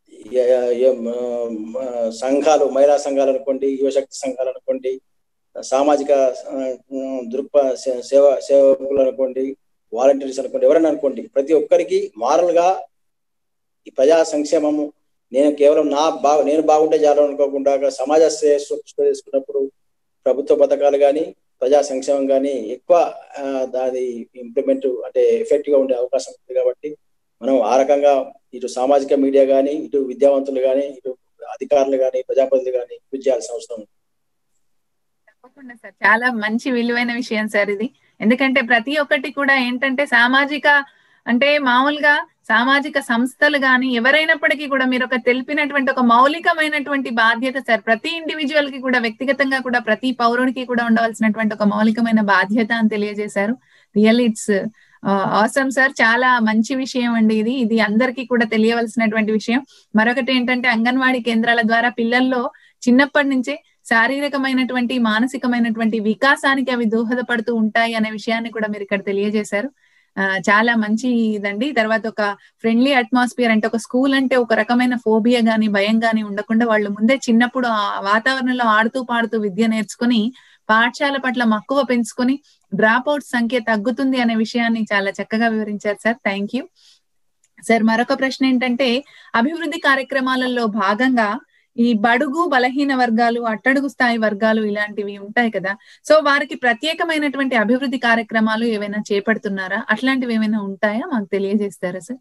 సంఘాలు మహిళా సంఘాలు అనుకోండి యువశక్తి సంఘాలు అనుకోండి సామాజిక దృక్ప సేవ సేవకులు అనుకోండి వాలంటీర్స్ అనుకోండి ఎవరైనా అనుకోండి ప్రతి ఒక్కరికి మారల్ గా ఈ ప్రజా సంక్షేమము నేను కేవలం నా బా నేను బాగుంటే చాలు అనుకోకుండా సమాజ శ్రేయస్సు తీసుకున్నప్పుడు ప్రభుత్వ పథకాలు కానీ ప్రజా సంక్షేమం కానీ ఎక్కువ దాని ఇంప్లిమెంట్ అంటే ఎఫెక్టివ్ గా ఉండే అవకాశం ఉంది కాబట్టి మనం ఆ రకంగా ఇటు సామాజిక మీడియా కానీ ఇటు విద్యావంతులు కానీ ఇటు అధికారులు కానీ ప్రజాప్రతినిధులు కానీ కృషి చేయాల్సిన అవసరం ఉంది తప్పకుండా సార్ చాలా మంచి విలువైన విషయం సార్ ఇది ఎందుకంటే ప్రతి ఒక్కటి కూడా ఏంటంటే సామాజిక అంటే మామూలుగా సామాజిక సంస్థలు కానీ ఎవరైనప్పటికీ కూడా మీరు ఒక తెలిపినటువంటి ఒక మౌలికమైనటువంటి బాధ్యత సార్ ప్రతి ఇండివిజువల్ కి కూడా వ్యక్తిగతంగా కూడా ప్రతి పౌరునికి కూడా ఉండవలసినటువంటి ఒక మౌలికమైన బాధ్యత అని తెలియజేశారు రియల్ ఇట్స్ ఆసమ్ సార్ చాలా మంచి విషయం అండి ఇది ఇది అందరికీ కూడా తెలియవలసినటువంటి విషయం మరొకటి ఏంటంటే అంగన్వాడీ కేంద్రాల ద్వారా పిల్లల్లో చిన్నప్పటి నుంచే శారీరకమైనటువంటి మానసికమైనటువంటి వికాసానికి అవి దోహదపడుతూ ఉంటాయి అనే విషయాన్ని కూడా మీరు ఇక్కడ తెలియజేశారు చాలా మంచి ఇదండి తర్వాత ఒక ఫ్రెండ్లీ అట్మాస్ఫియర్ అంటే ఒక స్కూల్ అంటే ఒక రకమైన ఫోబియా గాని భయం గాని ఉండకుండా వాళ్ళు ముందే చిన్నప్పుడు ఆ వాతావరణంలో ఆడుతూ పాడుతూ విద్య నేర్చుకుని పాఠశాల పట్ల మక్కువ పెంచుకొని డ్రాప్ అవుట్ సంఖ్య తగ్గుతుంది అనే విషయాన్ని చాలా చక్కగా వివరించారు సార్ థ్యాంక్ యూ సార్ మరొక ప్రశ్న ఏంటంటే అభివృద్ధి కార్యక్రమాలలో భాగంగా ఈ బడుగు బలహీన వర్గాలు అట్టడుగు స్థాయి వర్గాలు ఇలాంటివి ఉంటాయి కదా సో వారికి ప్రత్యేకమైనటువంటి అభివృద్ధి కార్యక్రమాలు ఏవైనా చేపడుతున్నారా అట్లాంటివి ఏమైనా ఉంటాయా మాకు తెలియజేస్తారా సార్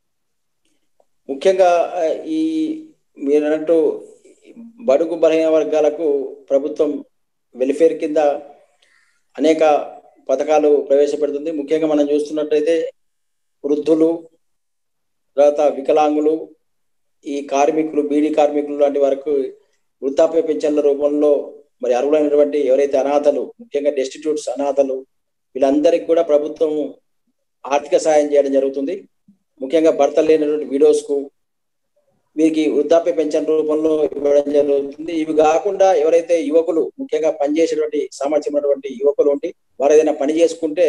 ముఖ్యంగా ఈ మీరు అన్నట్టు బడుగు బలహీన వర్గాలకు ప్రభుత్వం వెల్ఫేర్ కింద అనేక పథకాలు ప్రవేశపెడుతుంది ముఖ్యంగా మనం చూస్తున్నట్టయితే వృద్ధులు తర్వాత వికలాంగులు ఈ కార్మికులు బీడీ కార్మికులు లాంటి వరకు వృద్ధాప్య పెన్షన్ల రూపంలో మరి అర్హులైనటువంటి ఎవరైతే అనాథలు ముఖ్యంగా డెస్టిట్యూట్స్ అనాథలు వీళ్ళందరికీ కూడా ప్రభుత్వం ఆర్థిక సాయం చేయడం జరుగుతుంది ముఖ్యంగా భర్త లేనటువంటి విడోస్ కు వీరికి వృద్ధాప్య పెన్షన్ రూపంలో ఇవ్వడం జరుగుతుంది ఇవి కాకుండా ఎవరైతే యువకులు ముఖ్యంగా పనిచేసేటువంటి సామర్థ్యం ఉన్నటువంటి యువకులు ఉండి వారు ఏదైనా పని చేసుకుంటే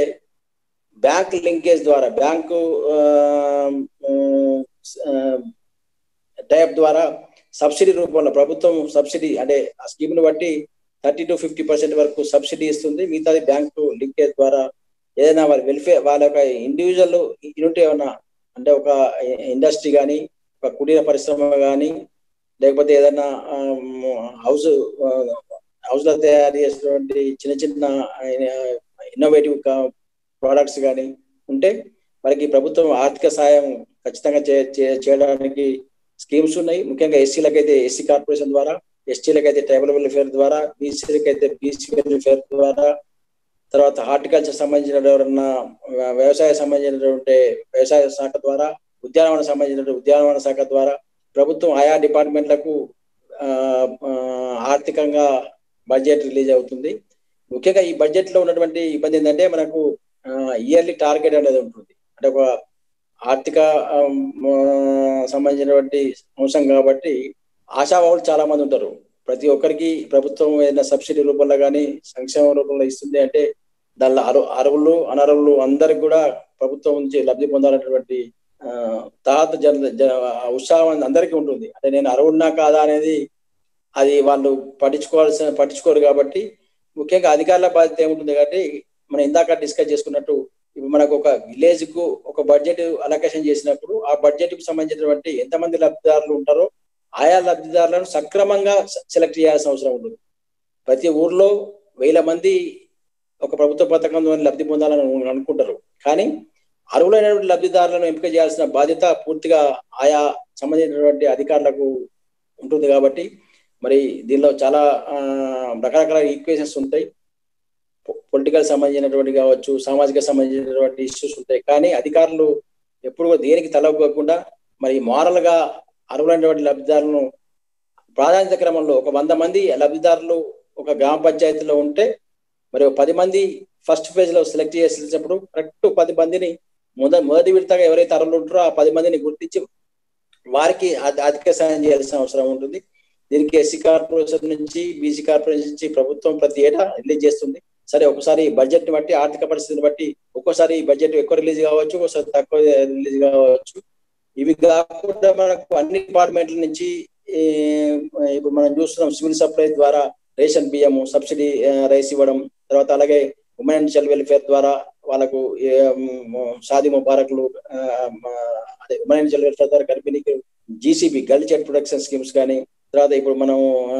బ్యాంక్ లింకేజ్ ద్వారా బ్యాంకు టైప్ ద్వారా సబ్సిడీ రూపంలో ప్రభుత్వం సబ్సిడీ అంటే ఆ స్కీమ్ ను బట్టి థర్టీ టు ఫిఫ్టీ పర్సెంట్ వరకు సబ్సిడీ ఇస్తుంది మిగతాది బ్యాంకు లింకేజ్ ద్వారా ఏదైనా వారి వెల్ఫేర్ వాళ్ళ యొక్క ఇండివిజువల్ యూనిట్ ఏమన్నా అంటే ఒక ఇండస్ట్రీ కానీ ఒక కుటీర పరిశ్రమ కానీ లేకపోతే ఏదైనా హౌస్ హౌస్ లో తయారు చేసినటువంటి చిన్న చిన్న ఇన్నోవేటివ్ ప్రోడక్ట్స్ కానీ ఉంటే వారికి ప్రభుత్వం ఆర్థిక సాయం ఖచ్చితంగా చేయడానికి స్కీమ్స్ ఉన్నాయి ముఖ్యంగా ఎస్సీలకు అయితే ఎస్సీ కార్పొరేషన్ ద్వారా ఎస్టీలకు అయితే ట్రైబల్ వెల్ఫేర్ ద్వారా బీసీలకు అయితే బీసీ వెల్ఫేర్ ద్వారా తర్వాత హార్టికల్చర్ సంబంధించిన ఎవరన్నా వ్యవసాయ సంబంధించినటువంటి వ్యవసాయ శాఖ ద్వారా ఉద్యానవన సంబంధించిన ఉద్యానవన శాఖ ద్వారా ప్రభుత్వం ఆయా డిపార్ట్మెంట్లకు ఆర్థికంగా బడ్జెట్ రిలీజ్ అవుతుంది ముఖ్యంగా ఈ బడ్జెట్ లో ఉన్నటువంటి ఇబ్బంది ఏంటంటే మనకు ఇయర్లీ టార్గెట్ అనేది ఉంటుంది అంటే ఒక ఆర్థిక సంబంధించినటువంటి అంశం కాబట్టి ఆశావాహులు చాలా మంది ఉంటారు ప్రతి ఒక్కరికి ప్రభుత్వం ఏదైనా సబ్సిడీ రూపంలో కానీ సంక్షేమ రూపంలో ఇస్తుంది అంటే దానిలో అరు అరువులు అనర్హులు అందరికి కూడా ప్రభుత్వం నుంచి లబ్ధి పొందాలనేటువంటి తాత జన ఉత్సాహం అందరికీ ఉంటుంది అంటే నేను అరువున్నా కాదా అనేది అది వాళ్ళు పట్టించుకోవాల్సిన పట్టించుకోరు కాబట్టి ముఖ్యంగా అధికారుల బాధ్యత ఏముంటుంది కాబట్టి మనం ఇందాక డిస్కస్ చేసుకున్నట్టు ఇప్పుడు మనకు ఒక విలేజ్ కు ఒక బడ్జెట్ అలొకేషన్ చేసినప్పుడు ఆ బడ్జెట్ కు సంబంధించినటువంటి ఎంతమంది లబ్ధిదారులు ఉంటారో ఆయా లబ్ధిదారులను సక్రమంగా సెలెక్ట్ చేయాల్సిన అవసరం ఉంటుంది ప్రతి ఊర్లో వేల మంది ఒక ప్రభుత్వ పథకం ద్వారా లబ్ధి పొందాలని అనుకుంటారు కానీ అర్హులైనటువంటి లబ్ధిదారులను ఎంపిక చేయాల్సిన బాధ్యత పూర్తిగా ఆయా సంబంధించినటువంటి అధికారులకు ఉంటుంది కాబట్టి మరి దీనిలో చాలా రకరకాల ఈక్వేషన్స్ ఉంటాయి పొలిటికల్ సంబంధించినటువంటి కావచ్చు సామాజిక సంబంధించినటువంటి ఇష్యూస్ ఉంటాయి కానీ అధికారులు ఎప్పుడు దేనికి తలవకుండా మరి మారల్ గా అర్హులైనటువంటి లబ్ధిదారులను ప్రాధాన్యత క్రమంలో ఒక వంద మంది లబ్ధిదారులు ఒక గ్రామ పంచాయతీలో ఉంటే మరి పది మంది ఫస్ట్ ఫేజ్ లో సెలెక్ట్ చేసినప్పుడు కరెక్ట్ పది మందిని మొద మొదటి విడతగా ఎవరైతే అర్హులు ఉంటారో ఆ పది మందిని గుర్తించి వారికి అధిక సాయం చేయాల్సిన అవసరం ఉంటుంది దీనికి ఎస్సీ కార్పొరేషన్ నుంచి బీసీ కార్పొరేషన్ నుంచి ప్రభుత్వం ప్రతి ఏటా రిలీజ్ చేస్తుంది సరే ఒకసారి బడ్జెట్ ని బట్టి ఆర్థిక పరిస్థితిని బట్టి ఒక్కోసారి బడ్జెట్ ఎక్కువ రిలీజ్ కావచ్చు ఒకసారి తక్కువ రిలీజ్ కావచ్చు ఇవి కాకుండా మనకు అన్ని డిపార్ట్మెంట్ల నుంచి ఇప్పుడు మనం చూస్తున్నాం సివిల్ సప్లై ద్వారా రేషన్ బియ్యము సబ్సిడీ రైస్ ఇవ్వడం తర్వాత అలాగే ఉమెన్ అండ్ చైల్డ్ వెల్ఫేర్ ద్వారా వాళ్ళకు షాది ముబారక్లు అదే ఉమెన్ అండ్ చైల్డ్ వెల్ఫేర్ ద్వారా గర్భిణీకి జీసీబీ గర్ల్ చైల్డ్ ప్రొటెక్షన్ స్కీమ్స్ కానీ తర్వాత ఇప్పుడు మనం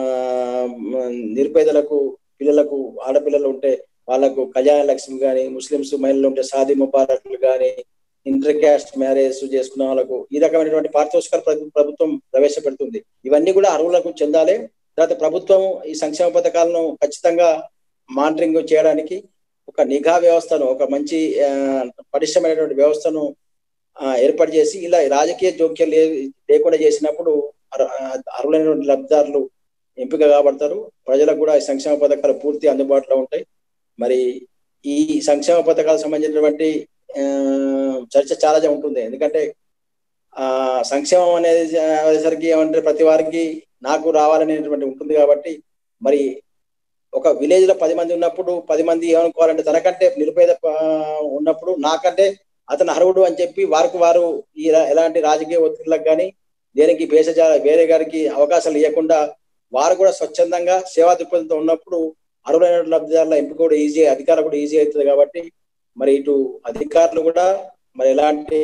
నిరుపేదలకు పిల్లలకు ఆడపిల్లలు ఉంటే వాళ్ళకు కళ్యాణ లక్ష్మి కానీ ముస్లింస్ మహిళలు ఉంటే సాది ముబారక్లు కానీ ఇంటర్ క్యాస్ట్ మ్యారేజ్ చేసుకున్న వాళ్ళకు ఈ రకమైనటువంటి పారితోషికాలు ప్రభుత్వం ప్రవేశపెడుతుంది ఇవన్నీ కూడా అర్హులకు చెందాలి తర్వాత ప్రభుత్వం ఈ సంక్షేమ పథకాలను ఖచ్చితంగా మానిటరింగ్ చేయడానికి ఒక నిఘా వ్యవస్థను ఒక మంచి పటిష్టమైనటువంటి వ్యవస్థను ఏర్పాటు చేసి ఇలా రాజకీయ జోక్యం లేకుండా చేసినప్పుడు అర్హులైనటువంటి లబ్ధిదారులు ఎంపిక కాబడతారు ప్రజలకు కూడా ఈ సంక్షేమ పథకాలు పూర్తి అందుబాటులో ఉంటాయి మరి ఈ సంక్షేమ పథకాలకు సంబంధించినటువంటి చర్చ చాలా ఉంటుంది ఎందుకంటే ఆ సంక్షేమం అనేది అనేసరికి ఏమంటే ప్రతి వారికి నాకు రావాలనేటువంటి ఉంటుంది కాబట్టి మరి ఒక విలేజ్ లో పది మంది ఉన్నప్పుడు పది మంది ఏమనుకోవాలంటే తనకంటే నిరుపేద ఉన్నప్పుడు నాకంటే అతను అర్హుడు అని చెప్పి వారికి వారు ఎలాంటి రాజకీయ ఒత్తిడిలకు కానీ దేనికి భేషజా వేరే గారికి అవకాశాలు ఇవ్వకుండా వారు కూడా స్వచ్ఛందంగా సేవా దృక్పథంతో ఉన్నప్పుడు అర్హులైన లబ్ధిదారుల ఎంపిక కూడా ఈజీ అధికారులు కూడా ఈజీ అవుతుంది కాబట్టి మరి ఇటు అధికారులు కూడా మరి ఎలాంటి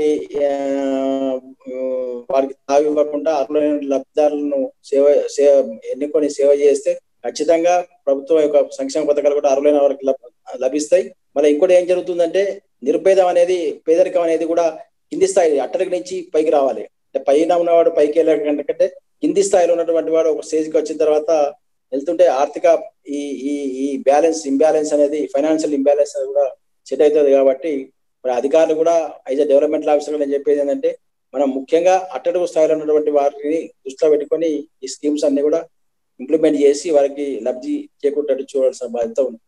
వారికి తావివ్వకుండా అర్హులైన లబ్ధిదారులను సేవ సేవ ఎన్నుకొని సేవ చేస్తే ఖచ్చితంగా ప్రభుత్వం యొక్క సంక్షేమ పథకాలు కూడా అర్హులైన వారికి లభిస్తాయి మళ్ళీ ఇంకోటి ఏం జరుగుతుందంటే నిరుపేదం అనేది పేదరికం అనేది కూడా కింది స్థాయి అట్టడికి నుంచి పైకి రావాలి అంటే పైన ఉన్నవాడు పైకి వెళ్ళకంటే కింది స్థాయిలో ఉన్నటువంటి వాడు ఒక స్టేజ్కి వచ్చిన తర్వాత వెళ్తుంటే ఆర్థిక ఈ ఈ ఈ బ్యాలెన్స్ ఇంబ్యాలెన్స్ అనేది ఫైనాన్షియల్ ఇంబ్యాలెన్స్ అనేది కూడా సెట్ అవుతుంది కాబట్టి మరి అధికారులు కూడా ఐజ్ డెవలప్మెంట్ ఆఫీసర్ నేను చెప్పేది ఏంటంటే మనం ముఖ్యంగా అట్టడుగు స్థాయిలో ఉన్నటువంటి వారిని దృష్టిలో పెట్టుకొని ఈ స్కీమ్స్ అన్ని కూడా ఇంప్లిమెంట్ చేసి వారికి లబ్ధి చేకూరేటట్టు చూడాల్సిన బాధ్యత ఉంది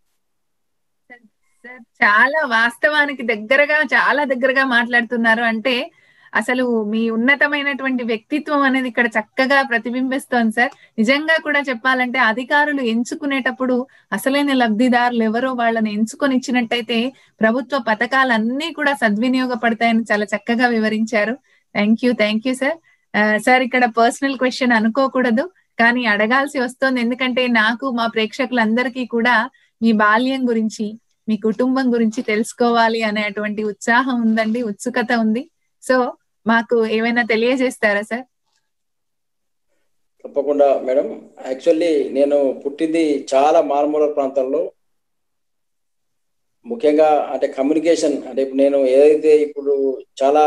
చాలా వాస్తవానికి దగ్గరగా చాలా దగ్గరగా మాట్లాడుతున్నారు అంటే అసలు మీ ఉన్నతమైనటువంటి వ్యక్తిత్వం అనేది ఇక్కడ చక్కగా ప్రతిబింబిస్తోంది సార్ నిజంగా కూడా చెప్పాలంటే అధికారులు ఎంచుకునేటప్పుడు అసలైన లబ్ధిదారులు ఎవరో వాళ్ళని ఎంచుకొని ఇచ్చినట్టయితే ప్రభుత్వ పథకాలన్నీ కూడా సద్వినియోగపడతాయని చాలా చక్కగా వివరించారు thank you thank you sir sir ఇక్కడ పర్సనల్ క్వశ్చన్ అనుకోకూడదు కానీ అడగాల్సి వస్తుంది ఎందుకంటే నాకు మా ప్రేక్షకులందరికీ కూడా మీ బాల్యం గురించి మీ కుటుంబం గురించి తెలుసుకోవాలి అనేటువంటి ఉత్సాహం ఉందండి ఉత్సుకత ఉంది సో మాకు ఏమైనా తెలియజేస్తారా సార్ తప్పకుండా మేడం యాక్చువల్లీ నేను పుట్టింది చాలా మారుమూల ప్రాంతంలో ముఖ్యంగా అంటే కమ్యూనికేషన్ అంటే ఇప్పుడు నేను ఏదైతే ఇప్పుడు చాలా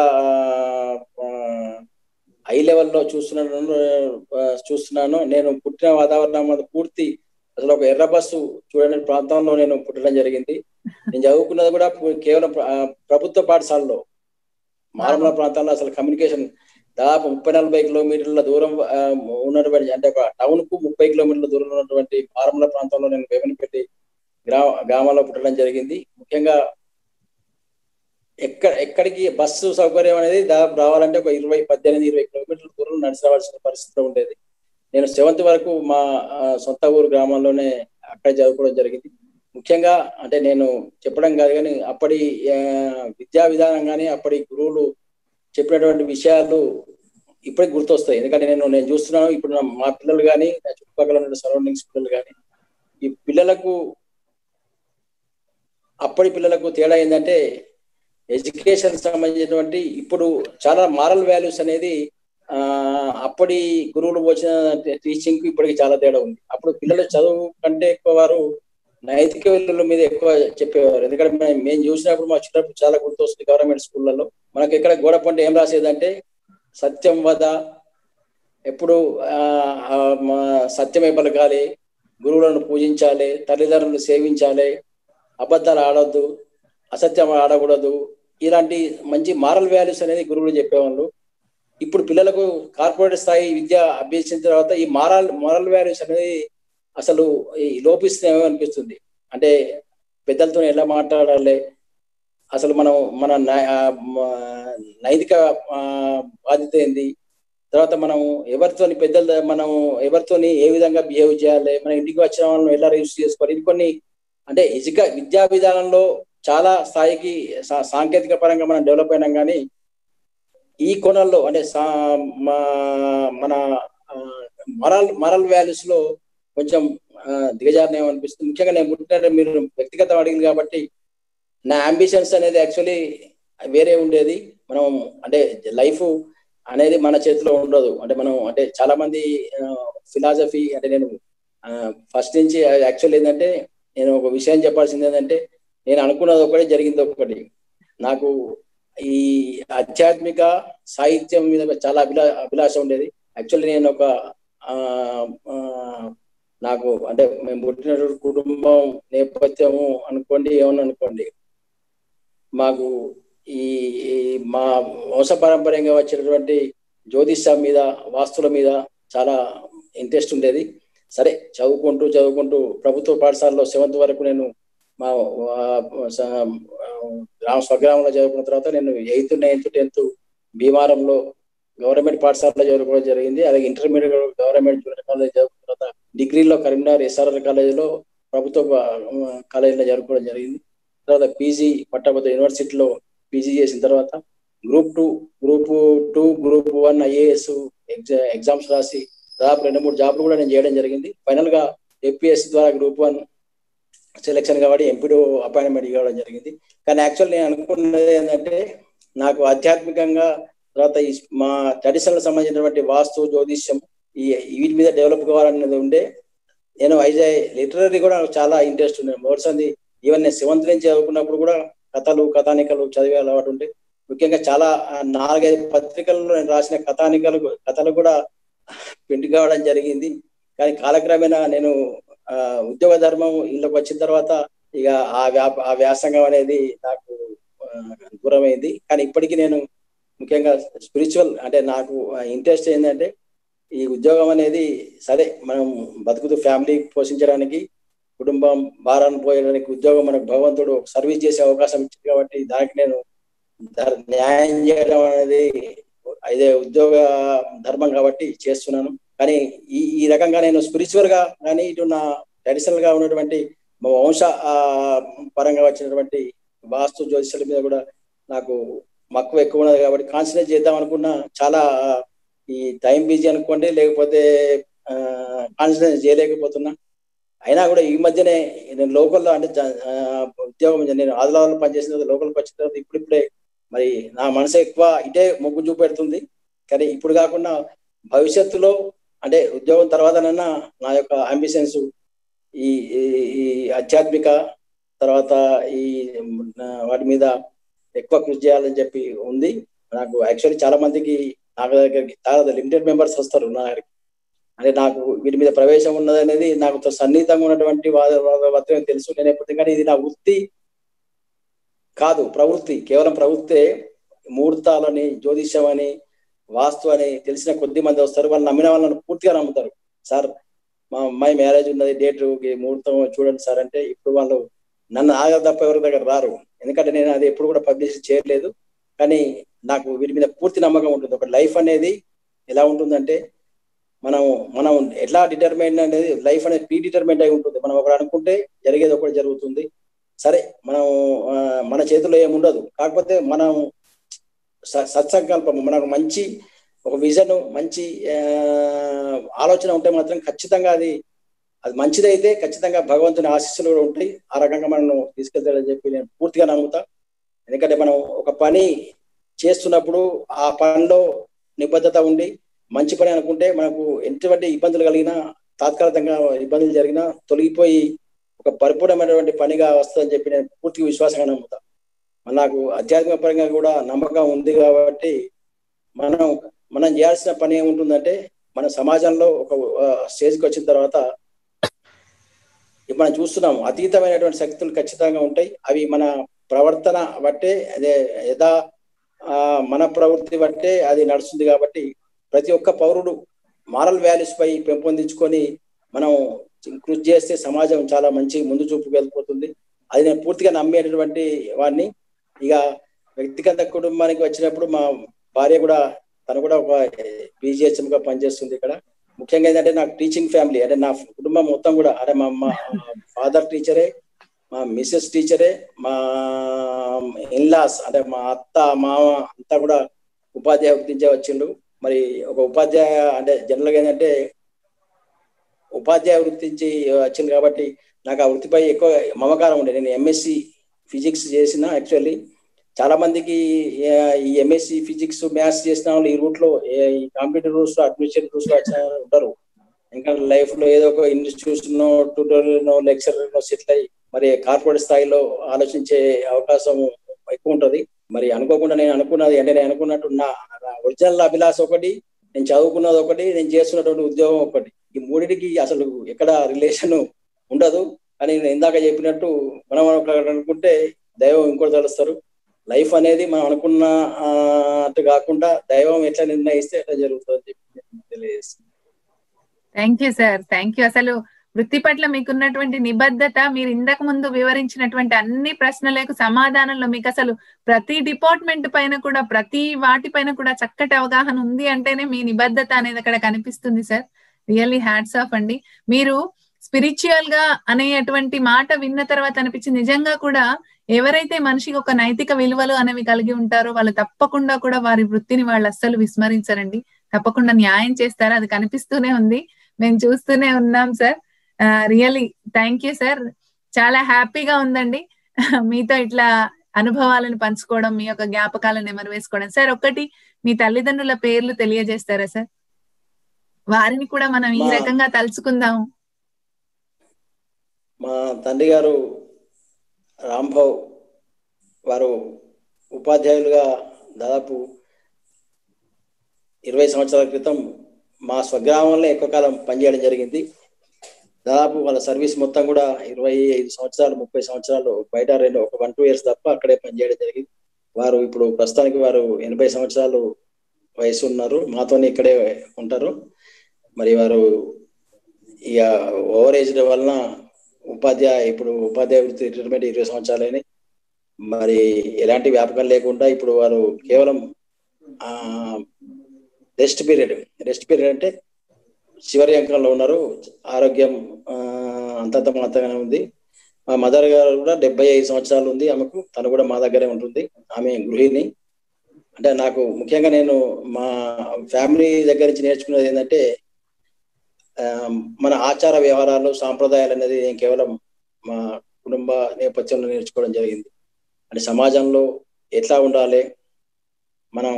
హై లెవెల్లో చూస్తున్నాను చూస్తున్నానో నేను పుట్టిన వాతావరణం అది పూర్తి అసలు ఒక ఎర్ర బస్సు చూడని ప్రాంతంలో నేను పుట్టడం జరిగింది నేను చదువుకున్నది కూడా కేవలం ప్రభుత్వ పాఠశాలలో మారుమూల ప్రాంతాల్లో అసలు కమ్యూనికేషన్ దాదాపు ముప్పై నలభై కిలోమీటర్ల దూరం ఉన్నటువంటి అంటే ఒక టౌన్ కు ముప్పై కిలోమీటర్ల దూరం ఉన్నటువంటి మారుమూల ప్రాంతంలో నేను వేమనపల్లి గ్రామ గ్రామంలో పుట్టడం జరిగింది ముఖ్యంగా ఎక్కడ ఎక్కడికి బస్సు సౌకర్యం అనేది దాదాపు రావాలంటే ఒక ఇరవై పద్దెనిమిది ఇరవై కిలోమీటర్ల దూరం నడిచి రావాల్సిన పరిస్థితి ఉండేది నేను సెవెంత్ వరకు మా సొంత ఊరు గ్రామంలోనే అక్కడ చదువుకోవడం జరిగింది ముఖ్యంగా అంటే నేను చెప్పడం కాదు కానీ అప్పటి విద్యా విధానం కానీ అప్పటి గురువులు చెప్పినటువంటి విషయాలు ఇప్పటికి గుర్తొస్తాయి ఎందుకంటే నేను నేను చూస్తున్నాను ఇప్పుడు మా పిల్లలు కానీ నా చుట్టుపక్కల ఉన్న సరౌండింగ్స్ పిల్లలు కానీ ఈ పిల్లలకు అప్పటి పిల్లలకు తేడా ఏంటంటే ఎడ్యుకేషన్ సంబంధించినటువంటి ఇప్పుడు చాలా మారల్ వాల్యూస్ అనేది ఆ అప్పటి గురువులు వచ్చిన టీచింగ్ కు ఇప్పటికి చాలా తేడా ఉంది అప్పుడు పిల్లలు చదువు కంటే ఎక్కువ వారు నైతిక విలువల మీద ఎక్కువ చెప్పేవారు ఎందుకంటే మేము చూసినప్పుడు మా చిన్నప్పుడు చాలా గుర్తొస్తుంది గవర్నమెంట్ స్కూళ్ళలో మనకి ఎక్కడ గోడ పంట ఏం రాసేదంటే సత్యం వద ఎప్పుడు సత్యమే పలకాలి గురువులను పూజించాలి తల్లిదండ్రులను సేవించాలి అబద్ధాలు ఆడొద్దు అసత్యం ఆడకూడదు ఇలాంటి మంచి మారల్ వాల్యూస్ అనేది గురువులు చెప్పేవాళ్ళు ఇప్పుడు పిల్లలకు కార్పొరేట్ స్థాయి విద్య అభ్యసించిన తర్వాత ఈ మారల్ మారల్ వాల్యూస్ అనేది అసలు లోపిస్తున్నామో అనిపిస్తుంది అంటే పెద్దలతో ఎలా మాట్లాడాలి అసలు మనం మన నైతిక బాధ్యత ఏంది తర్వాత మనం ఎవరితోని పెద్దల మనం ఎవరితోని ఏ విధంగా బిహేవ్ చేయాలి మన ఇంటికి వచ్చిన వాళ్ళని ఎలా రిసీవ్ చేసుకోవాలి ఇది కొన్ని అంటే ఇసుక విద్యా విధానంలో చాలా స్థాయికి సాంకేతిక పరంగా మనం డెవలప్ అయినాం కానీ ఈ కోణంలో అంటే మన మరల్ మరల్ వాల్యూస్ లో కొంచెం దిగజారిన అనిపిస్తుంది ముఖ్యంగా నేను పుట్టిన మీరు వ్యక్తిగతం అడిగింది కాబట్టి నా అంబిషన్స్ అనేది యాక్చువల్లీ వేరే ఉండేది మనం అంటే లైఫ్ అనేది మన చేతిలో ఉండదు అంటే మనం అంటే చాలా మంది ఫిలాసఫీ అంటే నేను ఫస్ట్ నుంచి యాక్చువల్ ఏంటంటే నేను ఒక విషయం చెప్పాల్సింది ఏంటంటే నేను అనుకున్నది ఒకటి జరిగింది ఒకటి నాకు ఈ ఆధ్యాత్మిక సాహిత్యం మీద చాలా అభిలా అభిలాష ఉండేది యాక్చువల్లీ నేను ఒక నాకు అంటే మేము పుట్టిన కుటుంబం నేపథ్యము అనుకోండి ఏమని అనుకోండి మాకు ఈ మా వంశ పారంపర్యంగా వచ్చినటువంటి జ్యోతిషం మీద వాస్తుల మీద చాలా ఇంట్రెస్ట్ ఉండేది సరే చదువుకుంటూ చదువుకుంటూ ప్రభుత్వ పాఠశాలలో సెవెంత్ వరకు నేను మా గ్రామ స్వగ్రామంలో చదువుకున్న తర్వాత నేను ఎయిత్ నైన్త్ టెన్త్ భీమారంలో గవర్నమెంట్ పాఠశాలలో చదువుకోవడం జరిగింది అలాగే ఇంటర్మీడియట్ గవర్నమెంట్ జూనియర్ కాలేజ్ చదువుకున్న తర్వాత డిగ్రీలో కరీంనగర్ ఎస్ఆర్ఆర్ కాలేజీలో ప్రభుత్వ కాలేజీలో చదువుకోవడం జరిగింది తర్వాత పీజీ పట్టభద్ర యూనివర్సిటీలో పీజీ చేసిన తర్వాత group two group two group one IAS exams రాసి దాదాపు రెండు మూడు జాబ్లు కూడా నేను చేయడం జరిగింది ఫైనల్ గా ఏపీఎస్ ద్వారా గ్రూప్ వన్ సెలెక్షన్ కాబట్టి ఎంపీడో అపాయింట్మెంట్ ఇవ్వడం జరిగింది కానీ యాక్చువల్ నేను అనుకున్నది ఏంటంటే నాకు ఆధ్యాత్మికంగా తర్వాత ఈ మా ట్రెడిషనల్ సంబంధించినటువంటి వాస్తు జ్యోతిష్యం ఈ వీటి మీద డెవలప్ కావాలనేది ఉండే నేను ఐజే లిటరీ కూడా నాకు చాలా ఇంట్రెస్ట్ ఉండే మోర్సంది ఈవెన్ నేను సెవెంత్ నుంచి చదువుకున్నప్పుడు కూడా కథలు కథానికలు చదివే అలవాటు ఉండే ముఖ్యంగా చాలా నాలుగైదు పత్రికల్లో నేను రాసిన కథానికలు కథలు కూడా ప్రింట్ కావడం జరిగింది కానీ కాలక్రమేణా నేను ఉద్యోగ ధర్మం ఇళ్ళకి వచ్చిన తర్వాత ఇక ఆ వ్యాప ఆ వ్యాసంగం అనేది నాకు దూరమైంది కానీ ఇప్పటికీ నేను ముఖ్యంగా స్పిరిచువల్ అంటే నాకు ఇంట్రెస్ట్ ఏంటంటే ఈ ఉద్యోగం అనేది సరే మనం బతుకుతూ ఫ్యామిలీ పోషించడానికి కుటుంబం భారాన్ని పోయడానికి ఉద్యోగం మనకు భగవంతుడు సర్వీస్ చేసే అవకాశం ఇచ్చింది కాబట్టి దానికి నేను న్యాయం చేయడం అనేది అదే ఉద్యోగ ధర్మం కాబట్టి చేస్తున్నాను కానీ ఈ ఈ రకంగా నేను స్పిరిచువల్ గా కానీ ఇటు నా ట్రెడిషనల్ గా ఉన్నటువంటి మా వంశ పరంగా వచ్చినటువంటి వాస్తు జ్యోతిషుల మీద కూడా నాకు మక్కువ ఎక్కువ ఉన్నది కాబట్టి కాన్సన్ట్రేట్ చేద్దాం అనుకున్నా చాలా ఈ టైం బిజీ అనుకోండి లేకపోతే కాన్సన్ట్రేషన్ చేయలేకపోతున్నా అయినా కూడా ఈ మధ్యనే నేను లోకల్లో అంటే జ- ఆ, ఉద్యోగం నేను ఆదిలాబాద్లో పనిచేసిన తర్వాత లోకల్కి వచ్చిన తర్వాత ఇప్పుడిప్పుడే మరి నా మనసు ఎక్కువ ఇటే మొగ్గు చూపెడుతుంది కానీ ఇప్పుడు కాకుండా భవిష్యత్తులో అంటే ఉద్యోగం తర్వాతనన్నా నా యొక్క అంబిషన్స్ ఈ ఈ- ఈ ఆధ్యాత్మిక తర్వాత ఈ ఆ, వాటి మీద ఎక్కువ కృషి చేయాలని చెప్పి ఉంది నాకు యాక్చువల్లీ చాలా మందికి నా దగ్గరికి చాలా లిమిటెడ్ మెంబర్స్ వస్తారు నా దగ్గరికి అంటే నాకు వీటి మీద ప్రవేశం ఉన్నది అనేది నాకు తో సన్నిహితంగా ఉన్నటువంటి వాద వాద- వాదం తెలుసు నేను ఎప్పుడు కానీ ఇది నా వృత్తి కాదు ప్రవృత్తి కేవలం ప్రవృత్తే ముహూర్తాలని జ్యోతిష్యం అని వాస్తు అని తెలిసిన కొద్ది మంది వస్తారు వాళ్ళు నమ్మిన వాళ్ళని పూర్తిగా నమ్ముతారు సార్ మా అమ్మాయి మ్యారేజ్ ఉన్నది డేట్ ముహూర్తం చూడండి సార్ అంటే ఇప్పుడు వాళ్ళు నన్ను ఆగ తప్ప ఎవరి దగ్గర రారు ఎందుకంటే నేను అది ఎప్పుడు కూడా పబ్లిష్ చేయలేదు కానీ నాకు వీటి మీద పూర్తి నమ్మకం ఉంటుంది ఒక లైఫ్ అనేది ఎలా ఉంటుందంటే మనం మనం ఎట్లా డిటర్మైన్ అనేది లైఫ్ అనేది ప్రీ డిటర్మైన్ అయి ఉంటుంది మనం ఒకటి అనుకుంటే జరిగేది ఒకటి జరుగుతుంది సరే మనం ఆ, మన చేతిలో ఏముండదు కాకపోతే మనం స- సత్సంకల్పం మనకు మంచి ఒక విజన్ మంచి ఆ, ఆలోచన ఉంటే మాత్రం ఖచ్చితంగా అది అది మంచిదైతే ఖచ్చితంగా భగవంతుని ఆశీస్సులు కూడా ఉంటాయి ఆ రకంగా మనం తీసుకెళ్తాడని చెప్పి నేను పూర్తిగా నమ్ముతా ఎందుకంటే మనం ఒక పని చేస్తున్నప్పుడు ఆ పనిలో నిబద్ధత ఉండి మంచి పని అనుకుంటే మనకు ఎటువంటి ఇబ్బందులు కలిగినా తాత్కాలికంగా ఇబ్బందులు జరిగినా తొలగిపోయి ఒక పరిపూర్ణమైనటువంటి పనిగా వస్తుందని చెప్పి నేను పూర్తిగా విశ్వాసంగా నమ్ముతా మరి నాకు ఆధ్యాత్మిక పరంగా కూడా నమ్మకం ఉంది కాబట్టి మనం మనం చేయాల్సిన పని ఏముంటుందంటే మన సమాజంలో ఒక ఆ, స్టేజ్కి వచ్చిన తర్వాత ఇప్పుడు మనం చూస్తున్నాం అతీతమైనటువంటి శక్తులు ఖచ్చితంగా ఉంటాయి అవి మన ప్రవర్తన బట్టే అదే యథా ఆ, మన ప్రవృత్తి బట్టే అది నడుస్తుంది కాబట్టి ప్రతి ఒక్క పౌరుడు మారల్ వాల్యూస్ పై పెంపొందించుకొని మనం కృషి చేస్తే సమాజం చాలా మంచి ముందు చూపుకు వెళ్ళిపోతుంది అది నేను పూర్తిగా నమ్మేటటువంటి వాడిని ఇక వ్యక్తిగత కుటుంబానికి వచ్చినప్పుడు మా భార్య కూడా తను కూడా ఒక BGHM గా పనిచేస్తుంది ఇక్కడ ముఖ్యంగా ఏంటంటే నాకు టీచింగ్ ఫ్యామిలీ అంటే నా కుటుంబం మొత్తం కూడా అంటే మా మా ఫాదర్ టీచరే మా మిస్సెస్ టీచరే మా ఇన్లాస్ అంటే మా అత్త మామ అంతా కూడా ఉపాధ్యాయ వృత్తించే వచ్చిండు మరి ఒక ఉపాధ్యాయ అంటే జనరల్ గా ఏంటంటే ఉపాధ్యాయ వృత్తి నుంచి వచ్చింది కాబట్టి నాకు ఆ వృత్తిపై ఎక్కువ మమకారం ఉండే నేను ఎంఎస్సి ఫిజిక్స్ చేసిన యాక్చువల్లీ చాలా మందికి ఆ, ఈ ఎంఎస్సి ఫిజిక్స్ మ్యాథ్స్ చేసిన వాళ్ళు ఈ రూట్ లో ఏ- ఈ కంప్యూటర్ రూట్స్ లో అడ్మిషన్ రూట్స్ లో వచ్చిన వాళ్ళు ఉంటారు ఇంకా లైఫ్ లో ఏదో ఒక ఇన్స్టిట్యూషన్ ట్యూటోరియల్ లెక్చర్ సెటిల్ అయ్యి మరి కార్పొరేట్ స్థాయిలో ఆలోచించే అవకాశం ఎక్కువ ఉంటది మరి అనుకోకుండా నేను అనుకున్నది అంటే నేను అనుకున్నట్టు నా ఒరిజినల్ అభిలాష ఒకటి నేను చదువుకున్నది ఒకటి నేను చేస్తున్నటువంటి ఉద్యోగం ఒకటి ఈ మూడిటికి అసలు ఎక్కడ రిలేషన్ ఉండదు కానీ నేను ఇందాక చెప్పినట్టు మనం ఒకటి అనుకుంటే దైవం ఇంకోటి తెలుస్తారు లైఫ్ అనేది మనం అనుకున్న ఆ, అట్టు కాకుండా దైవం ఎట్లా నిర్ణయిస్తే ఎట్లా జరుగుతుంది అని చెప్పి నేను తెలియజేస్తున్నాను thank you sir thank you అసలు వృత్తి పట్ల మీకున్నటువంటి నిబద్ధత మీరు ఇంతకు ముందు వివరించినటువంటి అన్ని ప్రశ్నలకు సమాధానంలో మీకు అసలు ప్రతి డిపార్ట్మెంట్ పైన కూడా ప్రతి వాటి పైన కూడా చక్కటి అవగాహన ఉంది అంటేనే మీ నిబద్ధత అనేది అక్కడ కనిపిస్తుంది సార్ రియల్లీ హ్యాట్స్ ఆఫ్ అండి మీరు స్పిరిచువల్ గా అనేటువంటి మాట విన్న తర్వాత అనిపించింది నిజంగా కూడా ఎవరైతే మనిషికి ఒక నైతిక విలువలు అనేవి కలిగి ఉంటారో వాళ్ళు తప్పకుండా కూడా వారి వృత్తిని వాళ్ళు అస్సలు విస్మరించరండి తప్పకుండా న్యాయం చేస్తారు అది కనిపిస్తూనే ఉంది మేము చూస్తూనే ఉన్నాం sir really thank you sir చాలా హ్యాపీగా ఉందండి మీతో ఇట్లా అనుభవాలను పంచుకోవడం మీ యొక్క జ్ఞాపకాలను నెమరు వేసుకోవడం సార్ ఒక్కటి మీ తల్లిదండ్రుల పేర్లు తెలియజేస్తారా సార్ వారిని కూడా మనం ఈ మా- రకంగా తలుచుకుందాం మా తండ్రి గారు రాంభవ్ వారు ఉపాధ్యాయులుగా దాదాపు ఇరవై సంవత్సరాల క్రితం మా స్వగ్రామంలో ఎక్కువ కాలం పనిచేయడం జరిగింది దాదాపు వాళ్ళ సర్వీస్ మొత్తం కూడా ఇరవై ఐదు సంవత్సరాలు ముప్పై సంవత్సరాలు బయట రెండు ఒక వన్ టూ ఇయర్స్ తప్ప అక్కడే పనిచేయడం జరిగింది వారు ఇప్పుడు ప్రస్తుతానికి వారు ఎనభై సంవత్సరాలు వయసు ఉన్నారు మాతోనే ఇక్కడే ఉంటారు మరి వారు ఇక ఓవర్ ఏజ్ వలన ఉపాధ్యాయ ఇప్పుడు ఉపాధ్యాయ వృత్తి రిటైర్మెంట్ ఇరవై సంవత్సరాలైనాయి మరి ఎలాంటి వ్యాపకం లేకుండా ఇప్పుడు వారు కేవలం ఆ రెస్ట్ పీరియడ్ రెస్ట్ పీరియడ్ అంటే చివరి అంకంలో ఉన్నారు ఆరోగ్యం ఆ, అంతంత మాత్రంగానే ఉంది మా మదర్ గారు కూడా డెబ్బై ఐదు సంవత్సరాలు ఉంది ఆమెకు తను కూడా మా దగ్గరే ఉంటుంది ఆమె గృహిణి అంటే నాకు ముఖ్యంగా నేను మా ఫ్యామిలీ దగ్గర నుంచి నేర్చుకున్నది ఏంటంటే ఆ, మన ఆచార వ్యవహారాలు సాంప్రదాయాలు అనేది నేను కేవలం మా కుటుంబ నేపథ్యంలో నేర్చుకోవడం జరిగింది అంటే సమాజంలో ఎట్లా ఉండాలి మనం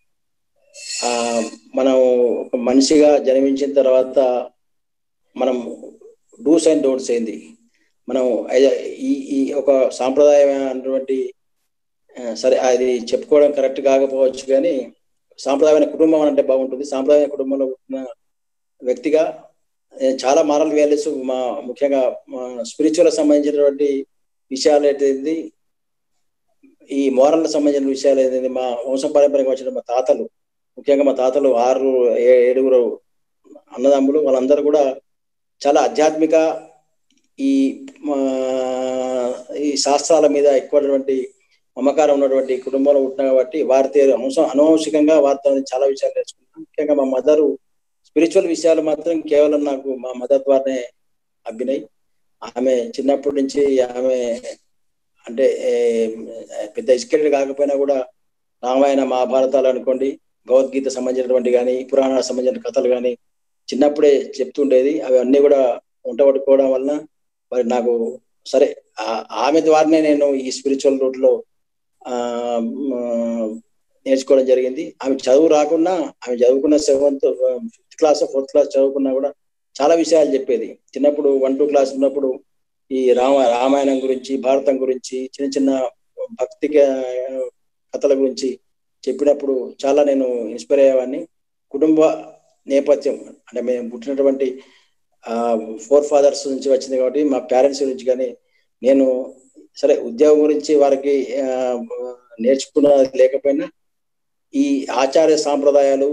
ఆ మనం ఒక మనిషిగా జన్మించిన తర్వాత మనం డూస్ అండ్ డోంట్స్ ఏంది మనం ఐ- ఈ ఈ ఒక సాంప్రదాయమైనటువంటి ఆ, సరే అది చెప్పుకోవడం కరెక్ట్ కాకపోవచ్చు కానీ సాంప్రదాయమైన కుటుంబం అంటే బాగుంటుంది సాంప్రదాయ కుటుంబంలో పుట్టిన వ్యక్తిగా నేను చాలా మారల్ వాల్యూస్ మా ముఖ్యంగా మా స్పిరిచువల్ సంబంధించినటువంటి విషయాలు ఏంటిది ఈ మోరల్ సంబంధించిన విషయాలు ఏంటిది మా వంశ పారంపర్యంగా వచ్చిన మా తాతలు ముఖ్యంగా మా తాతలు ఆరు ఏ- ఏడుగురు అన్నదమ్ములు వాళ్ళందరూ కూడా చాలా ఆధ్యాత్మిక ఈ మా ఈ శాస్త్రాల మీద ఎక్కువటువంటి మమకారం ఉన్నటువంటి కుటుంబంలో పుట్టిన కాబట్టి వారితో అంశం అనువంశికంగా వారితో చాలా విషయాలు నేర్చుకున్నాను ముఖ్యంగా మా మదరు స్పిరిచువల్ విషయాలు మాత్రం కేవలం నాకు మా మదర్ ద్వారానే అబ్బినాయి ఆమె చిన్నప్పటి నుంచి ఆమె అంటే ఏ, పెద్ద ఎడ్యుకేటెడ్ కాకపోయినా కూడా రామాయణ మహాభారతాలు అనుకోండి భగవద్గీత సంబంధించినటువంటి కానీ పురాణాలకు సంబంధించిన కథలు కానీ చిన్నప్పుడే చెప్తుండేది అవి అన్నీ కూడా వంట పట్టుకోవడం వలన మరి నాకు సరే ఆ- ఆమె ద్వారానే నేను ఈ స్పిరిచువల్ రూట్ లో ఆ మ్, నేర్చుకోవడం జరిగింది ఆమె చదువు రాకున్నా ఆమె చదువుకున్న seventh fifth class fourth class చదువుకున్నా కూడా చాలా విషయాలు చెప్పేది చిన్నప్పుడు వన్ టూ క్లాస్ ఉన్నప్పుడు ఈ రామ రామాయణం గురించి భారతం గురించి చిన్న చిన్న భక్తి క- కథల గురించి చెప్పినప్పుడు చాలా నేను ఇన్స్పైర్ అయ్యేవాడిని కుటుంబ నేపథ్యం అంటే మేము పుట్టినటువంటి ఫోర్ ఫాదర్స్ నుంచి వచ్చింది కాబట్టి మా పేరెంట్స్ గురించి కానీ నేను సరే ఉద్యోగం గురించి వారికి ఆ, నేర్చుకున్న లేకపోయినా ఈ ఆచార్య సాంప్రదాయాలు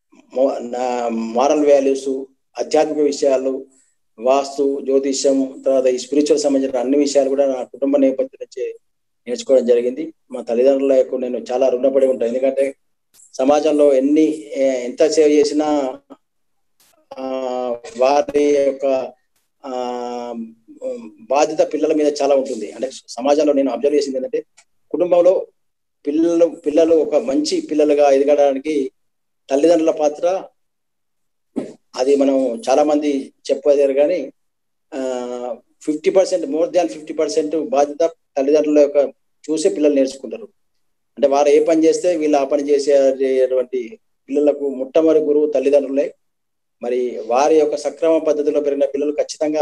మారల్ వాల్యూస్ ఆధ్యాత్మిక విషయాలు వాస్తు జ్యోతిష్యం తర్వాత ఈ స్పిరిచువల్ సంబంధించిన అన్ని విషయాలు కూడా నా కుటుంబ నేపథ్యం నుంచి నేర్చుకోవడం జరిగింది మా తల్లిదండ్రులకు నేను చాలా రుణపడి ఉంటాను ఎందుకంటే సమాజంలో ఎన్ని ఏ- ఎంత సేవ చేసినా ఆ, వారి యొక్క ఆ బాధ్యత పిల్లల మీద చాలా ఉంటుంది అంటే సమాజంలో నేను అబ్జర్వ్ చేసింది ఏంటంటే కుటుంబంలో పిల్లలు పిల్లలు ఒక మంచి పిల్లలుగా ఎదగడానికి తల్లిదండ్రుల పాత్ర అది మనం చాలా మంది చెప్పలేరు కానీ fifty percent more than fifty percent బాధ్యత తల్లిదండ్రుల యొక్క చూసే పిల్లలు నేర్చుకుంటారు అంటే వారు ఏ పని చేస్తే వీళ్ళు ఆ పని చేసేటువంటి పిల్లలకు మొట్టమొదటి గురువు తల్లిదండ్రులే మరి వారి యొక్క సక్రమ పద్ధతిలో పెరిగిన పిల్లలు ఖచ్చితంగా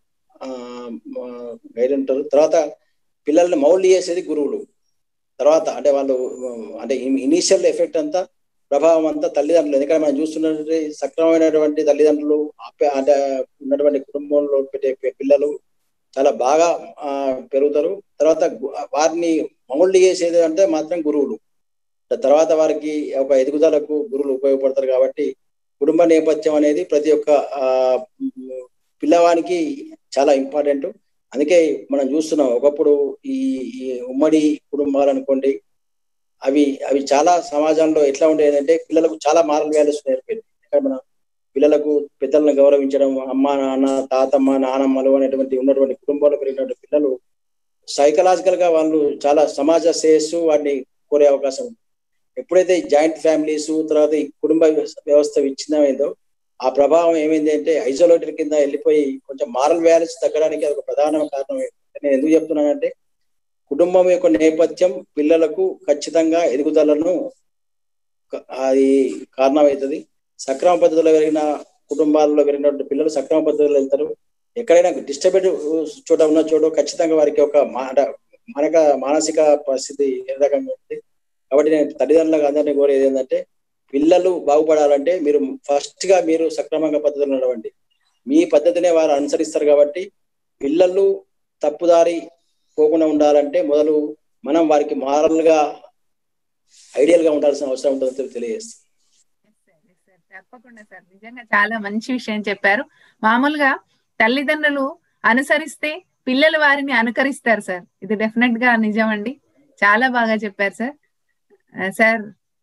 గైడ్ ఉంటారు తర్వాత పిల్లల్ని మౌల్డ్ చేసేది గురువులు తర్వాత అంటే వాళ్ళు అంటే ఇనీషియల్ ఎఫెక్ట్ అంతా ప్రభావం అంతా తల్లిదండ్రులు ఎందుకంటే మనం చూస్తున్నటువంటి సక్రమమైనటువంటి తల్లిదండ్రులు ఆప్య- అంటే ఉన్నటువంటి కుటుంబంలో పెట్టే పి- పిల్లలు చాలా బాగా ఆ, పెరుగుతారు తర్వాత గు- వారిని మౌల్డ్ చేసేది అంటే మాత్రం గురువులు తర్వాత వారికి ఒక ఎదుగుదలకు గురువులు ఉపయోగపడతారు కాబట్టి కుటుంబ నేపథ్యం అనేది ప్రతి ఒక్క ఆ, మ్, పిల్లవానికి చాలా ఇంపార్టెంట్ అందుకే మనం చూస్తున్నాం ఒకప్పుడు ఈ ఈ ఉమ్మడి కుటుంబాలు అనుకోండి అవి అవి చాలా సమాజంలో ఎట్లా ఉండేదంటే పిల్లలకు చాలా మారల్ వాల్యూస్ నేర్పేది ఇక్కడ మన పిల్లలకు పెద్దలను గౌరవించడం అమ్మ నాన్న తాతమ్మ నానమ్మలు అనేటువంటి ఉన్నటువంటి కుటుంబాల్లో పెరిగినటువంటి పిల్లలు సైకలాజికల్ గా వాళ్ళు చాలా సమాజ శ్రేయస్సు వాటిని కోరే అవకాశం ఉంది ఎప్పుడైతే జాయింట్ ఫ్యామిలీస్ తర్వాత ఈ కుటుంబ వ్యవస్థ విచ్ఛిన్నమైందో ఆ ప్రభావం ఏమైంది అంటే ఐసోలేటెడ్ కింద వెళ్ళిపోయి కొంచెం మారల్ వాల్యూస్ తగ్గడానికి అది ఒక ప్రధాన కారణం నేను ఎందుకు చెప్తున్నానంటే కుటుంబం యొక్క నేపథ్యం పిల్లలకు ఖచ్చితంగా ఎదుగుదలను క- అది కారణమవుతుంది సక్రమ పద్ధతిలో పెరిగిన కుటుంబాల్లో పెరిగినటువంటి పిల్లలు సక్రమ పద్ధతిలో వెళ్తారు ఎక్కడైనా డిస్టర్బెడ్ చోట ఉన్న చోట ఖచ్చితంగా వారికి ఒక మాట మనక మానసిక పరిస్థితి ఏ రకంగా ఉంటుంది కాబట్టి నేను తల్లిదండ్రులకు అందరినీ కోరేది ఏంటంటే పిల్లలు బాగుపడాలంటే మీరు ఫస్ట్ గా మీరు సక్రమంగా పద్ధతిలో నడవండి మీ పద్ధతినే వారు అనుసరిస్తారు కాబట్టి పిల్లలు తప్పుదారి పోకుండా ఉండాలంటే మొదలు మనం వారికి మారల్ గా ఐడియల్ గా ఉండాల్సిన అవసరం ఉంటుందని తెలియజేస్తాం తప్పకుండా సార్ నిజంగా చాలా మంచి విషయం చెప్పారు మామూలుగా తల్లిదండ్రులు అనుసరిస్తే పిల్లలు వారిని అనుకరిస్తారు సార్ ఇది డెఫినెట్ గా నిజం అండి చాలా బాగా చెప్పారు సార్ ఆ, sir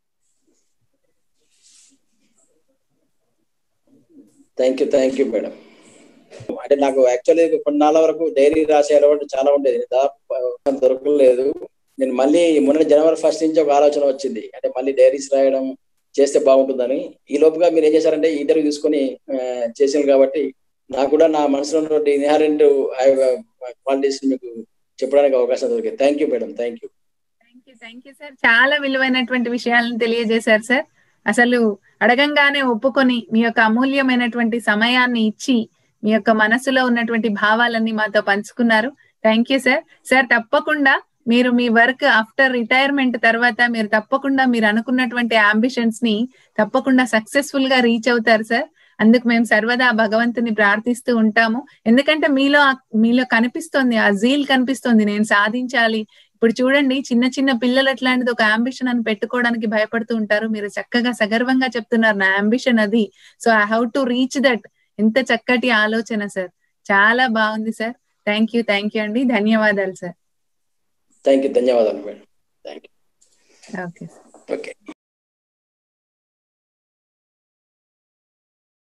thank you thank you madam అంటే నాకు యాక్చువల్లీ కొన్నాళ్ళ వరకు డైరీ రాసే అలవాటు చాలా ఉండేది దాదాపు దొరకలేదు నేను మళ్ళీ మొన్న జనవరి ఫస్ట్ నుంచి ఒక ఆలోచన వచ్చింది అంటే మళ్ళీ డైరీస్ రాయడం చేస్తే బాగుంటుందని ఈ లోపుగా మీరు ఏం చేశారంటే ఇంటర్వ్యూ తీసుకొని చేసాను కాబట్టి నాకు కూడా నా మనసులో ఉన్నటువంటి ఇన్హారెంట్ క్వాలిటీస్ మీకు చెప్పడానికి అవకాశం దొరికింది thank you madam thank you thank you thank you sir చాలా విలువైనటువంటి విషయాలను తెలియజేశారు సార్ అసలు అడగంగానే ఒప్పుకొని మీ యొక్క అమూల్యమైనటువంటి సమయాన్ని ఇచ్చి మీ యొక్క మనసులో ఉన్నటువంటి భావాలన్నీ మాతో పంచుకున్నారు థ్యాంక్ యూ సార్ సార్ తప్పకుండా మీరు మీ వర్క్ ఆఫ్టర్ రిటైర్మెంట్ తర్వాత మీరు తప్పకుండా మీరు అనుకున్నటువంటి అంబిషన్స్ ని తప్పకుండా సక్సెస్ఫుల్ గా రీచ్ అవుతారు సార్ అందుకు మేము సర్వదా భగవంతుని ప్రార్థిస్తూ ఉంటాము ఎందుకంటే మీలో మీలో కనిపిస్తోంది ఆ జీల్ కనిపిస్తోంది నేను సాధించాలి ఇప్పుడు చూడండి చిన్న చిన్న పిల్లలు అట్లాంటిది ఒక అంబిషన్ అని పెట్టుకోవడానికి భయపడుతూ ఉంటారు మీరు చక్కగా సగర్వంగా చెప్తున్నారు నా అంబిషన్ అది so I how to reach that ఎంత చక్కటి ఆలోచన సార్ చాలా బాగుంది sir thank you thank you అండి ధన్యవాదాలు సార్ థ్యాంక్ యూ ధన్యవాదాలు madam thank you okay okay